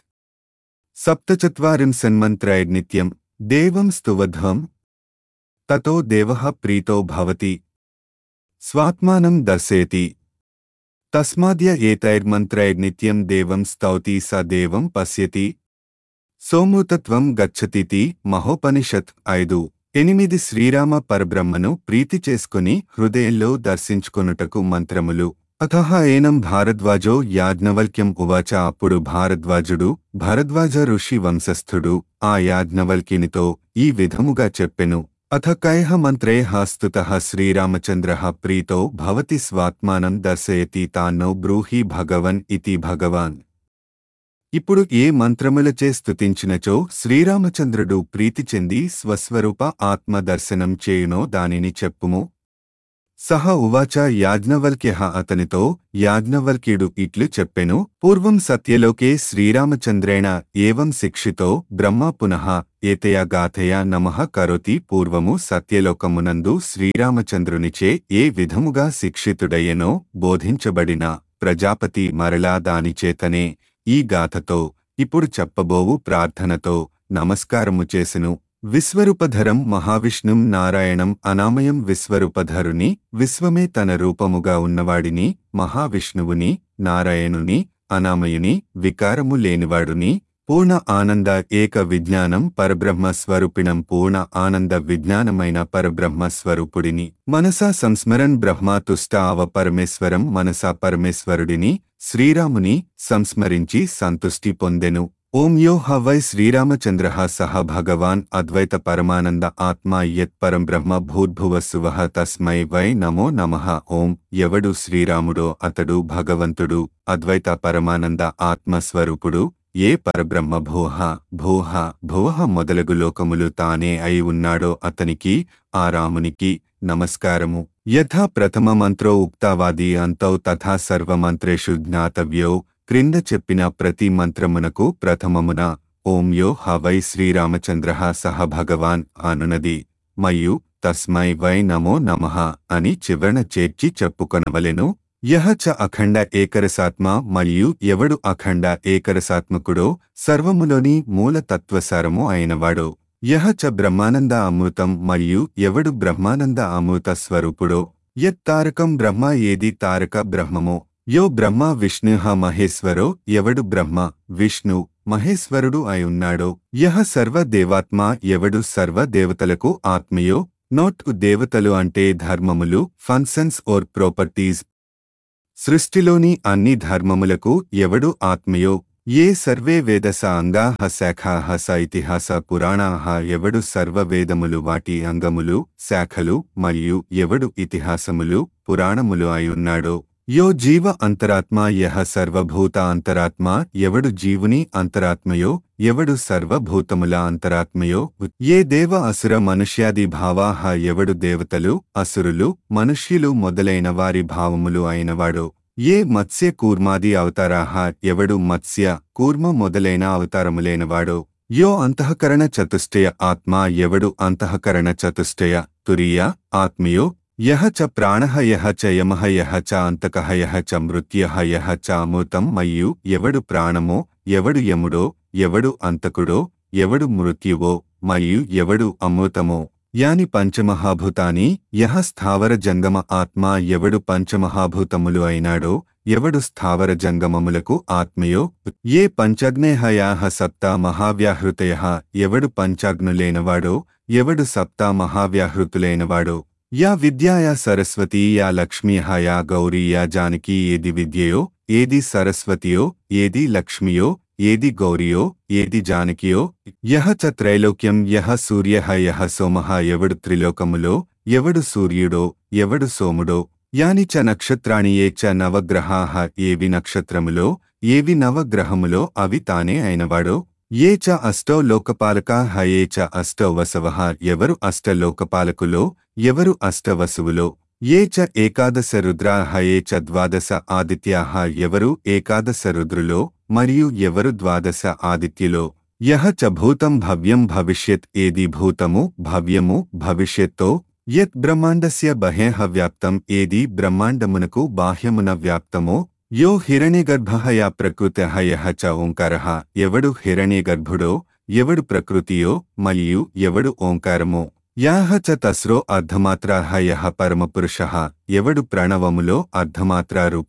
సప్తచత్వారింసన్మంత్రైర్నిత్యం దేవం స్తువధ్వం తతో దేవ ప్రీతో భవతి స్వాత్మానం దర్శయతి తస్మాద్య ఏతైర్మంత్రైర్నిత్యం దేవం స్తౌతి స దేవం పశ్యతి సోమూతత్వం గచ్చతితి మహోపనిషత్ ఐదు ఎనిమిది శ్రీరామ పరబ్రహ్మను ప్రీతి చేసుకుని హృదయంలో దర్శించుకొనుటకు మంత్రములు అతః ఏనం భారద్వాజో యాజ్ఞవల్క్యం ఉవాచ అప్పుడు భారద్వాజుడు భరద్వాజ ఋషి వంశస్థుడు ఆ యాజ్ఞవల్కినితో ఈ విధముగా చెప్పెను అథ కైహ మంత్రే స్తుత శ్రీరామచంద్ర ప్రీతో భవతి స్వాత్మానం దర్శయతి తాన్నో బ్రూహి భగవన్ ఇతి భగవాన్ ఇప్పుడు ఏ మంత్రములచే స్తుతించినచో శ్రీరామచంద్రుడు ప్రీతి చెంది స్వస్వరూప ఆత్మ దర్శనం చేయునో దానిని చెప్పుము సహ ఉవాచ యాజ్ఞవల్క్య అతనితో యాజ్ఞవల్క్యుడు ఇట్లు చెప్పెను పూర్వం సత్యలోకే శ్రీరామచంద్రేణ ఏవం శిక్షితో బ్రహ్మ పునః ఏతయా గాథయా నమః కరోతి పూర్వము సత్యలోకమునందు శ్రీరామచంద్రునిచే ఏ విధముగా శిక్షితుడయ్యనో బోధించబడిన ప్రజాపతి మరలా దానిచేతనే ఈ గాథతో ఇప్పుడు చెప్పబోవు ప్రార్థనతో నమస్కారము చేసెను విశ్వరూపధరం మహావిష్ణుం నారాయణం అనామయం విశ్వరూపధరుని విశ్వమే తన రూపముగా ఉన్నవాడిని మహావిష్ణువుని నారాయణుని అనామయుని వికారము లేనివాడుని పూర్ణ ఆనంద ఏక విజ్ఞానం పరబ్రహ్మ స్వరూపిణం పూర్ణ ఆనంద విజ్ఞానమైన పరబ్రహ్మ స్వరూపుడిని మనసా సంస్మరన్ బ్రహ్మ తుష్ట అవ పరమేశ్వరం మనసా పరమేశ్వరుడిని శ్రీరాముని సంస్మరించి సంతుష్టి పొందెను ఓం యో హవై శ్రీరామచంద్ర సహ భగవాన్ అద్వైత పరమానంద ఆత్మా యత్ పరం బ్రహ్మ భూర్భువ సువహ తస్మై వై నమో నమః ఓం ఎవడు శ్రీరాముడో అతడు భగవంతుడు అద్వైత పరమానంద ఆత్మస్వరూపుడు ఏ పరబ్రహ్మ భూహ భూహ భువహ మొదలగు లోకములు తానే అయి ఉన్నాడో అతనికి ఆ రామునికి నమస్కారము యథా ప్రథమ మంత్రో ఉక్తావాది అంతౌ తథా సర్వమంత్రేషు జ్ఞాతవ్యో క్రింద చెప్పిన ప్రతి మంత్రమునకు ప్రథమమున ఓం యో హవై శ్రీరామచంద్ర సహ భగవాన్ అనునది మయు తస్మై వై నమో నమః అని చివరన చేర్చి చెప్పుకొనవలెను యహ చ అఖండ ఏకరసాత్మ మరియు ఎవడు అఖండ ఏకరసాత్మకుడో సర్వములోని మూలతత్వసారము అయినవాడో యహ చ బ్రహ్మానంద అమృతం మరియు ఎవడు బ్రహ్మానంద అమృత స్వరూపుడో యత్ తారకం బ్రహ్మ ఏది తారక బ్రహ్మమో యో బ్రహ్మ విష్ణుః మహేశ్వరో ఎవడు బ్రహ్మ విష్ణు మహేశ్వరుడు అయి ఉన్నాడో యహ సర్వ దేవాత్మ ఎవడు సర్వ దేవతలకు ఆత్మయో నోట్ దేవతలు అంటే ధర్మములు ఫంక్షన్స్ ఓర్ ప్రాపర్టీస్ సృష్టిలోని అన్ని ధర్మములకు ఎవడు ఆత్మయో ఏ సర్వే వేదస అంగాహ శాఖాహ స ఇతిహాస పురాణాహ ఎవడు సర్వ వేదములు వాటి అంగములు శాఖలు మరియు ఎవడు ఇతిహాసములు పురాణములు అయున్నాడో యో జీవ అంతరాత్మ యహ సర్వభూత అంతరాత్మ ఎవడు జీవుని అంతరాత్మయో ఎవడు సర్వభూతముల అంతరాత్మయో ఏ దేవ అసుర మనుష్యాది భావాహ ఎవడు దేవతలు అసురులు మనుష్యులు మొదలైన వారి భావములు అయినవాడో ఏ మత్స్య కూర్మాది అవతారాహ ఎవడు మత్స్య కూర్మ మొదలైన అవతారములైనవాడో యో అంతఃకరణ చతుష్టయ ఆత్మ ఎవడు అంతఃకరణ చతుష్టయ తురియ ఆత్మయో యహ చ ప్రాణః యహ చ యమః యహ చ అంతకః యహ చ మృత్యః యహ చ అమృతం మరియు ఎవడు ప్రాణమో ఎవడు యముడో ఎవడు అంతకుడో ఎవడు మృత్యువో మరియు ఎవడు అమృతమో యాని పంచమహాభూతాని యహ స్థావర జంగమ ఆత్మ ఎవడు పంచమహాభూతములు అయినాడో ఎవడు స్థావర జంగమములకు ఆత్మయో ఏ పంచగ్నేహయాహ సప్తా మహావ్యాహృతయ ఎవడు పంచాగ్నులైనవాడో ఎవడు సప్తా మహావ్యాహృతులైనవాడో యా విద్యాయా సరస్వతీ యా లక్ష్మీహ యా గౌరీ యా జానకీ ఏది విద్యయో ఏది సరస్వతియో ఏది లక్ష్మియో ఏది గౌరియో ఏది జానకియో యహ చ త్రైలోక్యం యహ సూర్యః యహ సోమః ఎవడు త్రిలోకములో ఎవడు సూర్యుడో ఎవడు సోముడో యాని చ నక్షత్రాణి ఏ చ నవగ్రహాః ఏవి నక్షత్రములో ఏవి నవగ్రహములో అవి తానే అయినవాడో ఏ చ అష్టౌ లోకపాలకాః ఏ చ అష్టౌ వసవః ఎవరు అష్టలోకపాలకులో ఎవరు అష్టవసువులో ఏ చ ఏకాదశ రుద్రాః ఏ చ ద్వాదశ ఆదిత్యాః ఎవరు ఏకాదశ రుద్రులో మరియు ఎవరు ద్వాదశ ఆదిత్యులో యహ చ భూతం భవ్యం భవిష్యత్ ఏది భూతము భవ్యము భవిష్యత్తో యత్ బ్రహ్మాండస్య బహేహ వ్యాప్తం ఏది బ్రహ్మాండమునకు బాహ్యమున వ్యాప్తమో యో హిరణ్యగర్భః యా ప్రకృతః యహ చ ఓంకారః ఎవడు హిరణ్యగర్భుడో ఎవడు ప్రకృతియో మరియు ఎవడు ఓంకారమో యాహ చ తస్రో అర్ధమాత్రాహ యహ పరమపురుషః ఎవడు ప్రణవములో అర్ధమాత్రారూపుడు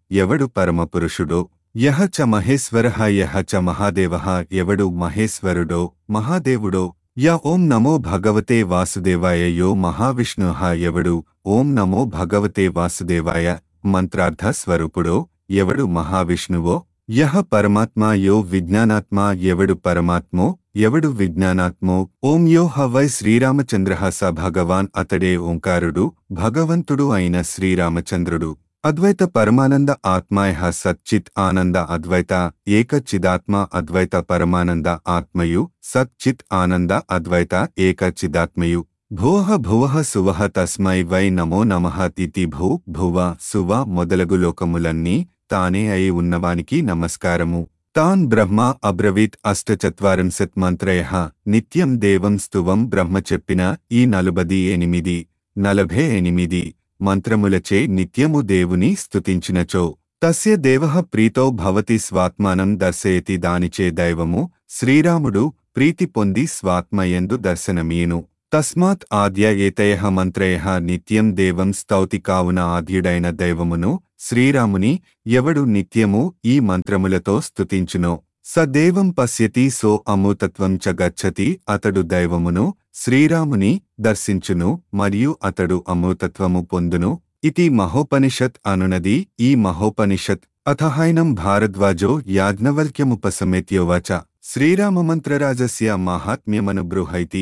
ఎవడు పరమపురుషుడో యహ చ మహేశ్వర యహ చ మహాదేవ ఎవడు మహేశ్వరుడో మహాదేవుడో య ఓం నమో భగవతే వాసుదేవాయ యో మహావిష్ణు ఎవడు ఓం నమో భగవతే వాసుదేవాయ మంత్రార్థ స్వరూపుడో ఎవడు మహావిష్ణువో యహ పరమాత్మా యో విజ్ఞానాత్మా ఎవడు పరమాత్మో ఎవడు విజ్ఞానాత్మో ఓం యో హ వై శ్రీరామచంద్ర స భగవాన్ అతడే ఓంకారుడు భగవంతుడు అయిన శ్రీరామచంద్రుడు అద్వైత పరమానంద ఆత్మాయ సచ్చిత్ ఆనంద అద్వైత ఏక చిదాత్మ అద్వైత పరమానంద ఆత్మయు సచ్చిత్ ఆనంద అద్వైత ఏక చిదాత్మయు భూహ భువః సువహ తస్మై వై నమో నమః తితి భూ భువ సువ మొదలగు లోకములన్నీ తానే అయి ఉన్నవానికి నమస్కారము తాన్ బ్రహ్మ అబ్రవీత్ అష్టచత్వారింశత్ మంత్రయ నిత్యం దేవం స్తువం బ్రహ్మ చెప్పిన ఈ నలుబది ఎనిమిది నలభై ఎనిమిది మంత్రములచే నిత్యము దేవుని స్తుతించినచో తస్య దేవః ప్రీతో భవతి స్వాత్మానం దర్శయతి దానిచే దైవము శ్రీరాముడు ప్రీతి పొంది స్వాత్మయందు దర్శనమీయును తస్మాత్ ఆద్య ఏతయ మంత్రయ నిత్యం దేవం స్తౌతి కావున ఆద్యుడైన దైవమును శ్రీరాముని ఎవడు నిత్యము ఈ మంత్రములతో స్తుతించునో సదేవం పశ్యతి సో అమూతత్వం చ గచ్చతి అతడు దైవమును శ్రీరాముని దర్శించును మరియు అతడు అమూతత్వము పొందును ఇతి మహోపనిషత్ అనునది ఈ మహోపనిషత్ అథహైనం భారద్వాజో యాజ్ఞవల్క్యముపసమేత్యోవాచ శ్రీరామమంత్రరాజస్య మాహాత్మ్యమనుబృహైతి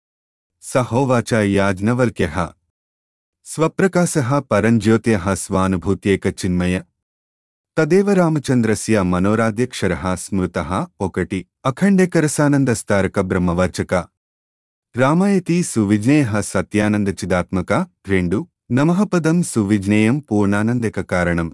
సహోవాచ యాజ్ఞవల్క్యః స్వప్రకాశः పరంజ్యోత్యः స్వానుభూత్యేకచిన్మయ తదేవ రామచంద్రస్య మనోరాధ్యక్షరः స్మృతः ఒకటి అఖండేకరసానందస్తారక బ్రహ్మవాచక రామాయతి సువిజ్ఞేయ సత్యానందచిదాత్మక రెండు నమః పదం సువిజ్ఞేయం పూర్ణానందక కారణం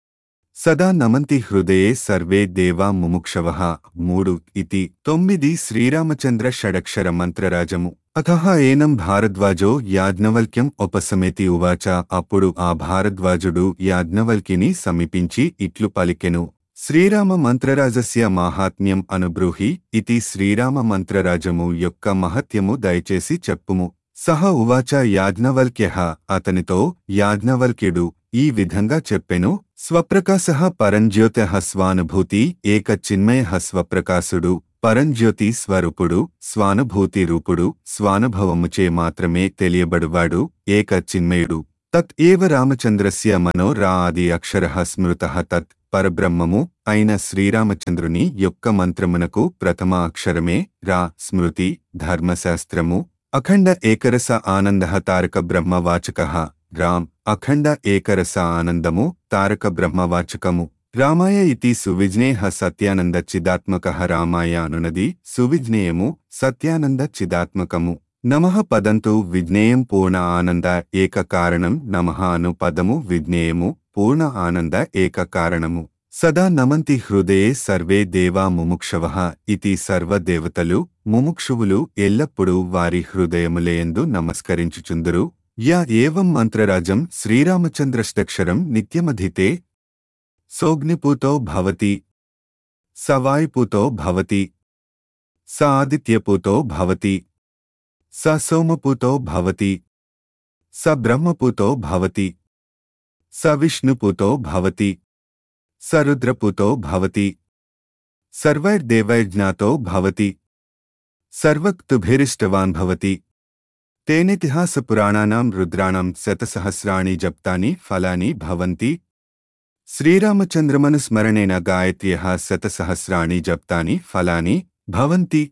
సదా నమంతి హృదయే సర్వే దేవా ముముక్షవః మూడు ఇతి తొమ్మిది శ్రీరామచంద్ర షడక్షర మంత్రరాజము అతః ఏనం భారద్వాజో యాజ్ఞవల్క్యం ఉపసమేతి ఉవాచ అప్పుడు ఆ భారద్వాజుడు యాజ్ఞవల్కిని సమీపించి ఇట్లు పలికెను శ్రీరామ మంత్రరాజస్య మాహాత్మ్యం అనుబ్రూహి ఇతి శ్రీరామ మంత్రరాజము యొక్క మహత్యము దయచేసి చెప్పుము సహ ఉవాచ యాజ్ఞవల్క్య అతనితో యాజ్ఞవల్క్యుడు ఈ విధంగా చెప్పెను స్వప్రకాశ పరంజ్యోత స్వానుభూతి ఏక చిన్మయ స్వప్రకాశుడు పరంజ్యోతి స్వరూపుడు స్వానుభూతి రూపుడు స్వానుభవముచే మాత్రమే తెలియబడువాడు ఏక చిన్మయుడు తత్ ఏవ రామచంద్రస్య మనో రా ఆది అక్షర స్మృత తత్ పరబ్రహ్మము అయిన శ్రీరామచంద్రుని యొక్క మంత్రమునకు ప్రథమ అక్షరమే రా స్మృతి ధర్మశాస్త్రము అఖండ ఏకరస ఆనంద తారక బ్రహ్మవాచక రామ్ అఖండ ఏకరస ఆనందము తారక బ్రహ్మవాచకము రామాయ ఇతి సువిజ్ఞేహ సత్యానంద చిదాత్మక రామాయ అనునది సువిజ్ఞేయము సత్యానంద చిదాత్మకము నమః పదంతు విజ్ఞేయం పూర్ణ ఆనంద ఏక కారణం నమః అను పదము విజ్ఞేయము పూర్ణ ఆనంద ఏక కారణము సదా నమంతి హృదయే సర్వే దేవా ముముక్షవ ఇతి సర్వదేవతలు ముముక్షువులు ఎల్లప్పుడూ వారి హృదయములేయందు నమస్కరించుచుందురు యా ఏవం మంత్రరాజం శ్రీరామచంద్రష్టక్షరం నిత్యమధితే సోగ్నిపూతో భవతి సవాయుపూతో భవతి స ఆదిత్యపూతో భవతి స సోమపూతో భవతి స బ్రహ్మపూతో భవతి స విష్ణుపూతో భవతి స రుద్రపూతో భవతి సర్వైర్దేవైర్జ్ఞాతో భవతి సర్వక్తుభిరిష్టవాన్ భవతి తేనితిహాసపురాణానాం రుద్రాణం శతసహస్రాణి జప్తాని ఫలాని భవంతి శ్రీరామచంద్రమనుస్మరణేన గాయత్ర్యः శతసహస్రాణి జప్తాని ఫలాని భవంతి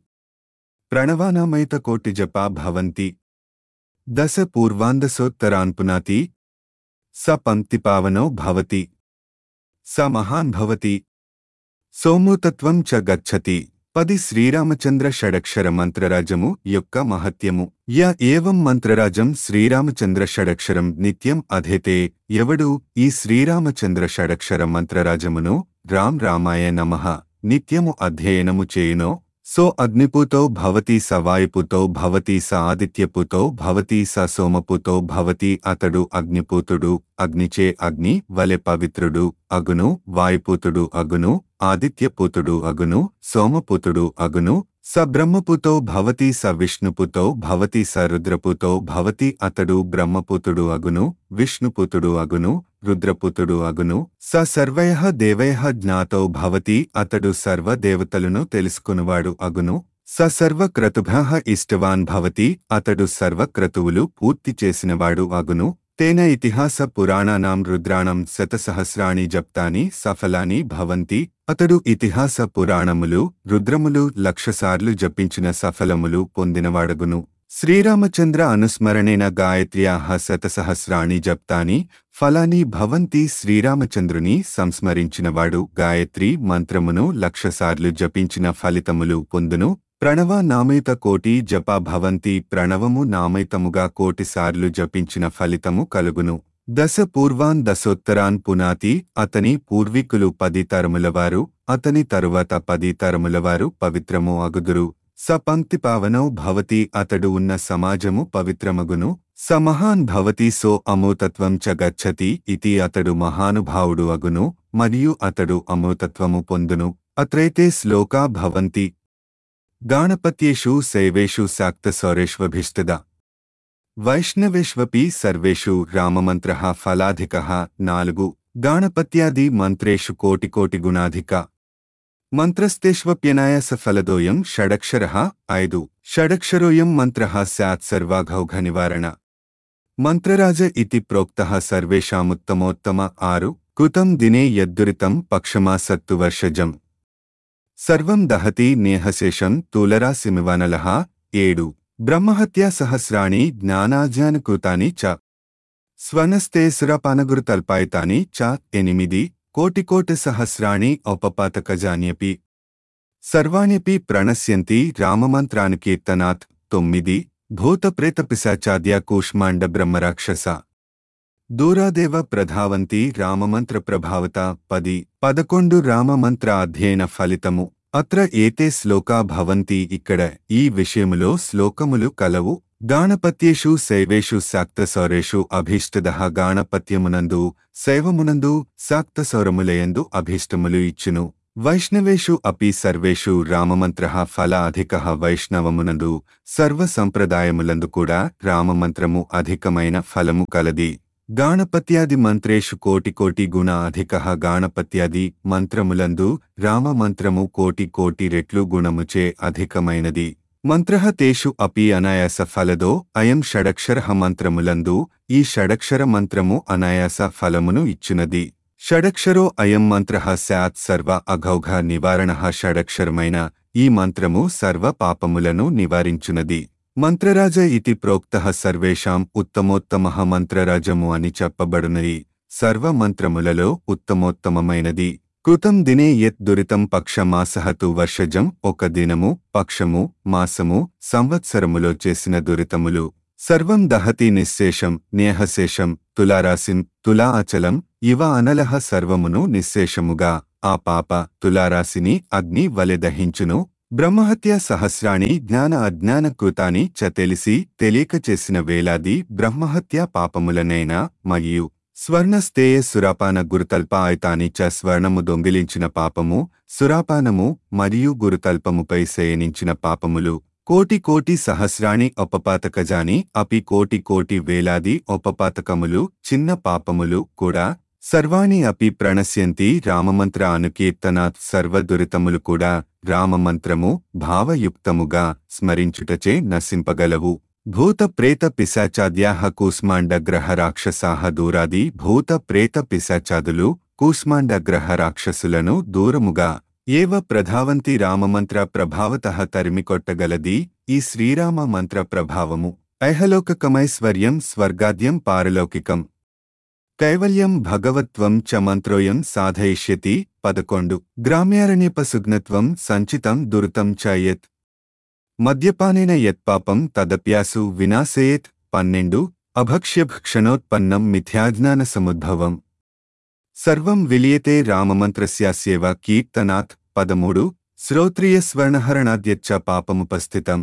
ప్రణవానామైతకోటిజపా భవంతి దశ పూర్వాందసోత్తరాన్ పునాతి స పంక్తిపావనో భవతి స మహాన్ భవతి సోమూతత్వం చ గచ్చతి పది శ్రీరామచంద్ర షడక్షర మంత్రరాజము యొక్క మహత్యము య ఏవం మంత్రరాజం శ్రీరామచంద్ర షడక్షరం నిత్యం అధేతే ఎవడు ఈ శ్రీరామచంద్ర షడక్షర మంత్రరాజమును రామ్ రామాయ నమః నిత్యము అధ్యయనము చేయునో సో అగ్నిపుతో భవతి స వాయుపుతో భవతి స ఆదిత్యపుతో భవతి స సోమపుతో భవతి అతడు అగ్నిపుతుడు అగ్నిచే అగ్ని వలె పవిత్రుడు అగును వాయుపుతుడు అగును ఆదిత్యపుతుడు అగును సోమపుతుడు అగును స బ్రహ్మపుతో భవతి స విష్ణుపుతో భవతి స రుద్రపుతో భవతి అతడు బ్రహ్మపుతుడు అగును విష్ణుపుతుడు అగును రుద్రపుతుడు అగును స సర్వయ దేవయ జ్ఞాతో భవతి అతడు సర్వ దేవతలను తెలుసుకునివాడు అగును స సర్వ క్రతుభ ఇష్టవాన్ భవతి అతడు సర్వ క్రతువులు పూర్తి చేసినవాడు అగును తేన ఇతిహాస పురాణానాం రుద్రాణం శతసహస్రాణి జప్తాని సఫలాని భవంతి అతడు ఇతిహాస పురాణములు రుద్రములు లక్షసార్లు జపించిన సఫలములు పొందినవాడగును శ్రీరామచంద్ర అనుస్మరణేన గాయత్ర్యాః శతసహస్రాణి జప్తాని ఫలాని భవంతి శ్రీరామచంద్రుని సంస్మరించినవాడు గాయత్రి మంత్రమును లక్షసార్లు జపించిన ఫలితములు పొందును ప్రణవ నామైత కోటి జప భవంతి ప్రణవము నామైతముగా కోటిసార్లు జపించిన ఫలితము కలుగును దశ పూర్వాన్ దశోత్తరాన్ పునాతి అతని పూర్వీకులు పది తరములవారు అతని తరువాత పది తరములవారు పవిత్రము అగుదురు స పంక్తి పావనౌ భవతి అతడు ఉన్న సమాజము పవిత్రమగును స మహాన్ భవతి సో అమూతత్వం చ గచ్చతి ఇతి అతడు మహానుభావుడు అగును మరియు అతడు అమూతత్వము పొందును అత్రైతే శ్లోకా భవంతి గాణపత్యేషు శైవేషు శాక్తసౌరేష్వభిష్టద వైష్ణవేష్వపి సర్వేషు రామమంత్ర ఫలాధిక నాలుగు గాణపత్యాది మంత్రేషు కోటికోటిగుణాధిక మంత్రస్తేష్వప్యనాయాస ఫలదోయం షడక్షర ఐదు షడక్షరోయం మంత్ర స్యాత్ సర్వాఘౌఘ నివారణ మంత్రరాజ ఇతి ప్రోక్త సర్వేషాముత్తమోత్తమ ఆరు కృతం దినే యద్దురితం పక్షమాసత్తు వర్షజం సర్వం దహతి నేహశేషం తూలరాశిమివనలః ఏడు బ్రహ్మహత్యా సహస్రాణి జ్ఞానాజ్ఞానకృతాని చ స్వనస్తే సురపానగురుతల్పాయితాని చ ఎనిమిది కోటికోటి సహస్రాణి ఔపపాతకజాన్యపి సర్వాణ్యపి ప్రణశ్యంతి రామమంత్రానుకీర్తనాత్ తొమ్మిది భూతప్రేతపిశాచాద్య కూష్మాండ బ్రహ్మరాక్షస దూరాదేవ ప్రధావంతి రామమంత్ర ప్రభావత పది పదకొండు రామమంత్ర అధ్యయన ఫలితము అత్ర ఏతే శ్లోకా భవంతి ఇక్కడ ఈ విషయములో శ్లోకములు కలవు గాణపత్యేషు శైవేషు శాక్తసౌరేషు అభీష్టద గాణపత్యమునందు శైవమునందు శాక్తసౌరములయందు అభీష్టములు ఇచ్చును వైష్ణవేషు అపి సర్వేషు రామమంత్ర ఫల అధిక వైష్ణవమునందు సర్వ సంప్రదాయములందు కూడా రామమంత్రము అధికమైన ఫలము కలది గాణపత్యాది మంత్రేషు కోటి కోటి గుణ అధిక గాణపత్యాది మంత్రములందు రామమంత్రము కోటి కోటి రెట్లు గుణముచే అధికమైనది మంత్రః తేషు అపి అనాయాస ఫలదో అయం షడక్షర మంత్రములందు ఈ షడక్షర మంత్రము అనాయాస ఫలమును ఇచ్చునది షడక్షరో అయం మంత్ర స్యాత్ సర్వ అఘౌఘ నివారణ షడక్షరమైన ఈ మంత్రము సర్వ పాపములను నివారించునది మంత్రరాజ ఇతి ప్రోక్త సర్వేషాం ఉత్తమోత్తమ మంత్రరాజము అని చెప్పబడునది సర్వ మంత్రములలో ఉత్తమోత్తమమైనది కృతం దినే యత్ దురితం పక్షమాసహతు వర్షజం ఒక దినము పక్షము మాసము సంవత్సరములో చేసిన దురితములు సర్వం దహతి నిశ్శేషం నేహశేషం తులారాశిం తులా అచలం ఇవ అనలహ సర్వమును నిశ్శేషముగా ఆ పాప తులారాశిని అగ్ని వలె దహించును బ్రహ్మహత్య సహస్రాణి జ్ఞాన అజ్ఞాన కృతాని చ తెలిసి తెలియక చేసిన వేలాది బ్రహ్మహత్య పాపములనైనా మరియు స్వర్ణస్థేయ సురాపాన గురుతల్ప ఆయతాని చ స్వర్ణము దొంగిలించిన పాపము సురాపానము మరియు గురుతల్పముపై శయనించిన పాపములు కోటి కోటి సహస్రాణి ఉపపాతకజాని అపి కోటి కోటి వేలాది ఉపపాతకములు చిన్న పాపములు కూడా సర్వాణి అపి ప్రణశ్యంతి రామమంత్ర అనుకీర్తనాత్ సర్వదురితములు కూడా రామమంత్రము భావయుక్తముగా స్మరించుటచే నశింపగలవు భూత ప్రేత పిశాచాద్యాహ కూస్మాండ గ్రహ రాక్షసాహ దూరాది భూత ప్రేత పిశాచాదులు కూస్మాండ గ్రహ రాక్షసులను దూరముగా ఏవ ప్రధావంతి రామమంత్ర ప్రభావత తరిమికొట్టగలది ఈ శ్రీరామ మంత్ర ప్రభావము ఐహలోకకమైశ్వర్యం స్వర్గాద్యం పారలౌకికం కైవల్యం భగవత్వం చ మంత్రోయం సాధయిష్యతి పదకొండు గ్రామ్యారణ్యపసుగ్నత్వం సంచితం దురితం చ యత్ మద్యపానేన యత్పాపం తదప్యాసు వినాశయేత్ పన్నెండు అభక్ష్యభక్షణోత్పన్నం మిథ్యాజ్ఞాన సముద్భవం సర్వం విలియతే రామమంత్రస్యాస్యేవ కీర్తనాత్ పదమూడు శ్రోత్రియస్వర్ణహరణాద్యచ్చ పాపముపస్థితం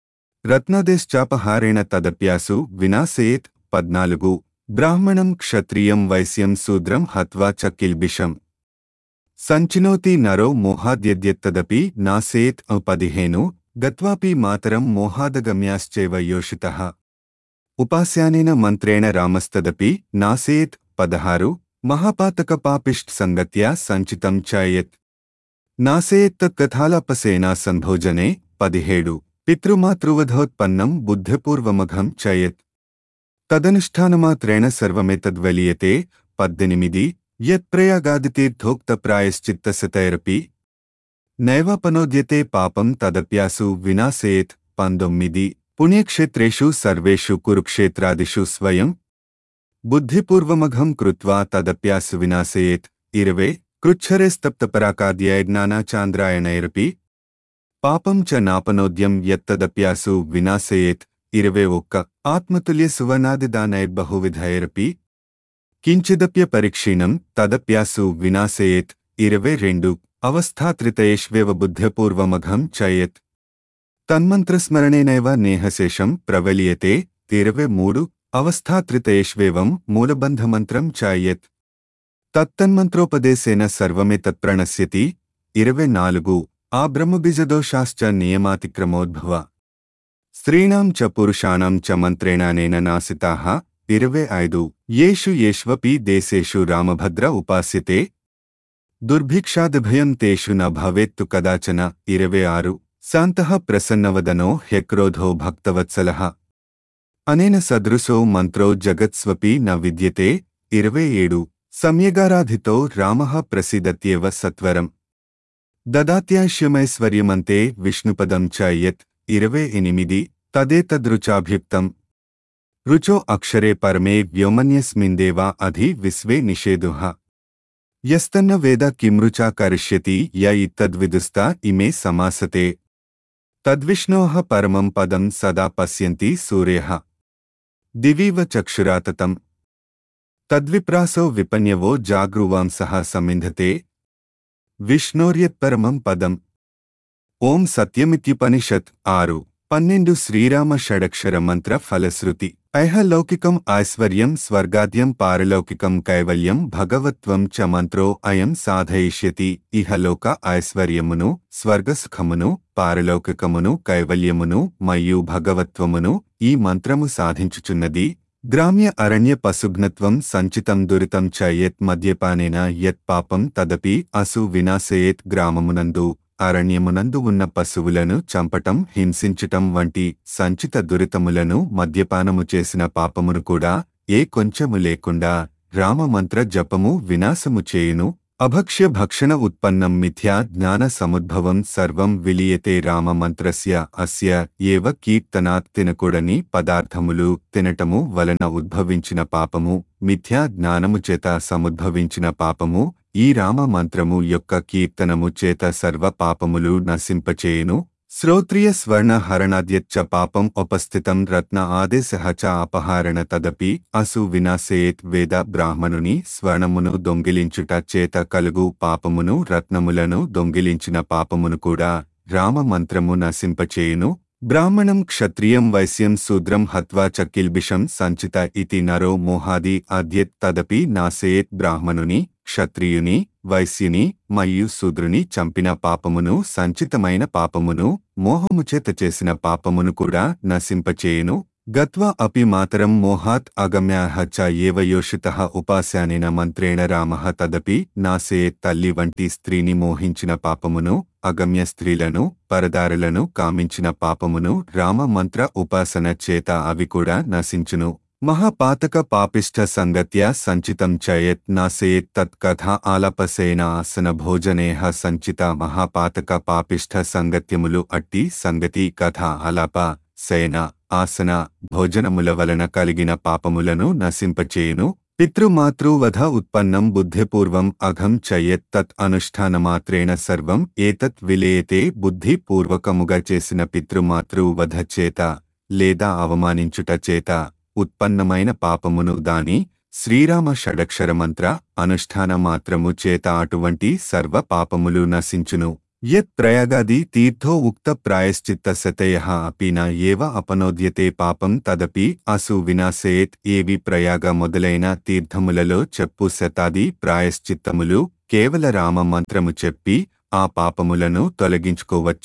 రత్నదేశ్చాపహారేణ తదప్యాసు వినాశయేత్ పద్నాలుగు బ్రాహ్మణం క్షత్రియం వైశ్యం శూద్రం హత్వా చ కిల్బిషం సంచినోతి నరో మోహాద్యద్యత్తదపి నాసేత్ పదిహేను గత్వాపి మాతరం మోహాదగమ్యాశ్చైవ యోషితః ఉపాస్యానేన మంత్రేణ రామస్తదపి నాసేత్ పదహారు మహాపాతక పాపిష్ట్ సంగత్యా సంచితం చయత్ నాసేత్ కథాలపసేనా సంభోజనే పదిహేడు పితృమాతృవధోత్పన్నం బుద్ధిపూర్వమఘం చయత్ తదనుష్ఠానమాత్రేణ సర్వమేతద్వలీయతే పద్దెనిమిది యత్ప్రయాగాదితీర్థోక్త ప్రాయశ్చిత్తసతైరపి నైవాపనోద్యతే పాపం తదప్యాసు వినాశేత్ పంతొమ్మిది పుణ్యక్షేత్రేషు సర్వేషు కురుక్షేత్రాదిషు స్వయం బుద్ధిపూర్వమఘం కృత్వా తదప్యాసు వినాశయేత్ ఇరవే కృచ్ఛరేస్తప్తపరాకాద్యైర్జ్ఞానాచాంద్రాయణైరపి పాపం చ నాపనోద్యం యత్తదప్యాసు వినాశయేత్ ఇరవే ఒక్క ఆత్మతుల్య సువర్ణాదిదానైర్బహువిధైరపి కించిదప్య పరీక్షీణం తదప్యాసు వినాశయేత్ ఇరవై రెండు అవస్థాత్రితయేష్వేవ బుద్ధ్యపూర్వమఘం చయత్ తన్మంత్రస్మరణేనైవ నేహశేషం ప్రవలీయతే ఇరవై మూడు అవస్థాత్రితయేష్వేవం మూలబంధమంత్రం చాయత్ తత్తన్మంత్రోపదేశేన సర్వమే తత్ప్రణశ్యతి ఇరవై నాలుగు ఆ బ్రహ్మబీజదోషాశ్చ నియమాతిక్రమోద్భవ స్త్రీణాం చ పురుషాణం చ మంత్రేణానేన నాసితాః ఇరవై ఐదు యేషు యేష్వపి దేశేషు రామభద్ర ఉపాస్యతే దుర్భిక్షాదిభయం తేషు న భవేత్తు కదాచన ఇరవై ఆరు శాంతః ప్రసన్నవదనో హ్యక్రోధో భక్తవత్సలః అనేన సదృశో మంత్రో జగత్స్వపి న విద్యతే ఇరవై ఏడు సమ్యగారాధితో రామః ప్రసీదత్యేవ సత్వరం దదాత్యాశ్యమైశ్వర్యమంతే విష్ణుపదం చ యత్ ఇరవై ఎనిమిది తదేతదృచాభ్యుక్తం రుచో అక్షరే పరమే వ్యోమన్యస్మిన్దేవా అధి విశ్వే నిషేధుః యస్తన్న వేద కిమృచా కరిష్యతి య ఇత్తద్విదుస్త ఇమే సమాసతే తద్విష్ణోః పరమం పదం సదా పశ్యంతి సూర్యః దివీవ చక్షురాతతం తద్విప్రాసో విపన్యవో జాగృవాంసః సమింధతే విష్ణోర్యత్పరమం పదం ఓం సత్యమిత్యుపనిషత్ ఆరు పన్నెండు శ్రీరామ షడక్షర మంత్ర ఫలశ్రుతి ఐహలౌకికం ఐశ్వర్యం స్వర్గాద్యం పారలౌకికం కైవల్యం భగవత్వం చ మంత్రో అయం సాధయిష్యతి ఇహలోక ఐశ్వర్యమును స్వర్గసుఖమును పారలౌకికమును కైవల్యమును మరియు భగవత్వమును ఈ మంత్రము సాధించుచున్నది గ్రామ్య అరణ్య పశుఘ్నత్వం సంచితం దురితం చ యత్ మద్యపానేన యత్ పాపం తదపి అసు వినాశయేత్ గ్రామమునందు అరణ్యమునందు ఉన్న పశువులను చంపటం హింసించటం వంటి సంచిత దురితములను మద్యపానము చేసిన పాపమును కూడా ఏ కొంచెము లేకుండా రామమంత్ర జపము వినాశము చేయును అభక్ష్య భక్షణ ఉత్పన్నం మిథ్యా జ్ఞాన సముద్భవం సర్వం విలీయతే రామమంత్రస్య అస్య ఏవ కీర్తనాత్ తినకూడని పదార్థములు తినటము వలన ఉద్భవించిన పాపము మిథ్యా జ్ఞానము చేత సముద్భవించిన పాపము ఈ రామ మంత్రము యొక్క కీర్తనము చేత సర్వ పాపములు నశింపచేయును శ్రోత్రియ స్వర్ణ హరణాద్యచ్చ పాపం ఉపస్థితం రత్న ఆదేశ చ అపహారణ తదపి అసు వినాశేత్ వేద బ్రాహ్మణుని స్వర్ణమును దొంగిలించుట చేత కలుగు పాపమును రత్నములను దొంగిలించిన పాపమును కూడా రామ మంత్రము నశింపచేయును బ్రాహ్మణం క్షత్రియం వైశ్యం శూద్రం హత్వా చ కిల్బిషం సంచిత ఇతి నరో మోహాది అద్యత్ తదపి నాశయేత్ బ్రాహ్మణుని క్షత్రియుని వైశ్యుని మరియు శూద్రుని చంపిన పాపమును సంచితమైన పాపమును మోహముచేత చేసిన పాపమును కూడా నశింపచేయును గత్వా అపి మాతరం మోహాత్ అగమ్యాహ చ ఏవ యోషితః ఉపాస్యానేన మంత్రేణ రామః తదపి నాసేత్ తల్లి వంటి స్త్రీని మోహించిన పాపమును అగమ్య స్త్రీలను పరదారులను కామించిన పాపమును రామ మంత్ర ఉపాసన చేత అవి కూడా నశించును మహాపాతక పాపిష్ట సంగత్య సంచితం చయత్ నాసేత్ తత్కథ ఆలపసేన ఆసన భోజనేహ సంచిత మహాపాతక పాపిష్ట సంగత్యములు అట్టి సంగతి కథ ఆలాప సేన ఆసన భోజనముల వలన కలిగిన పాపములను నశింపచేయును పితృమాతృవధ ఉత్పన్నం బుద్ధిపూర్వం అఘం చయత్ తత్ అనుష్ఠానమాత్రేణ సర్వం ఏతత్ విలేయతే బుద్ధిపూర్వకముగా చేసిన పితృమాతృవధ చేత లేదా అవమానించుట చేత ఉత్పన్నమైన పాపమును దాని శ్రీరామ షడక్షర మంత్ర అనుష్ఠాన మాత్రము చేత అటువంటి సర్వ పాపములు నశించును యత్ ప్రయాగాది తీర్థో ఉక్త ప్రాయశ్చిత్త సతయ అపి న ఏవ అపనోద్యతే పాపం తదపి అసు వినాశేత్ ఏవి ప్రయాగ మొదలైన తీర్థములలో చెప్పు శతాది ప్రాయశ్చిత్తములు కేవల రామ మంత్రము చెప్పి ఆ పాపములను తొలగించుకోవచ్చు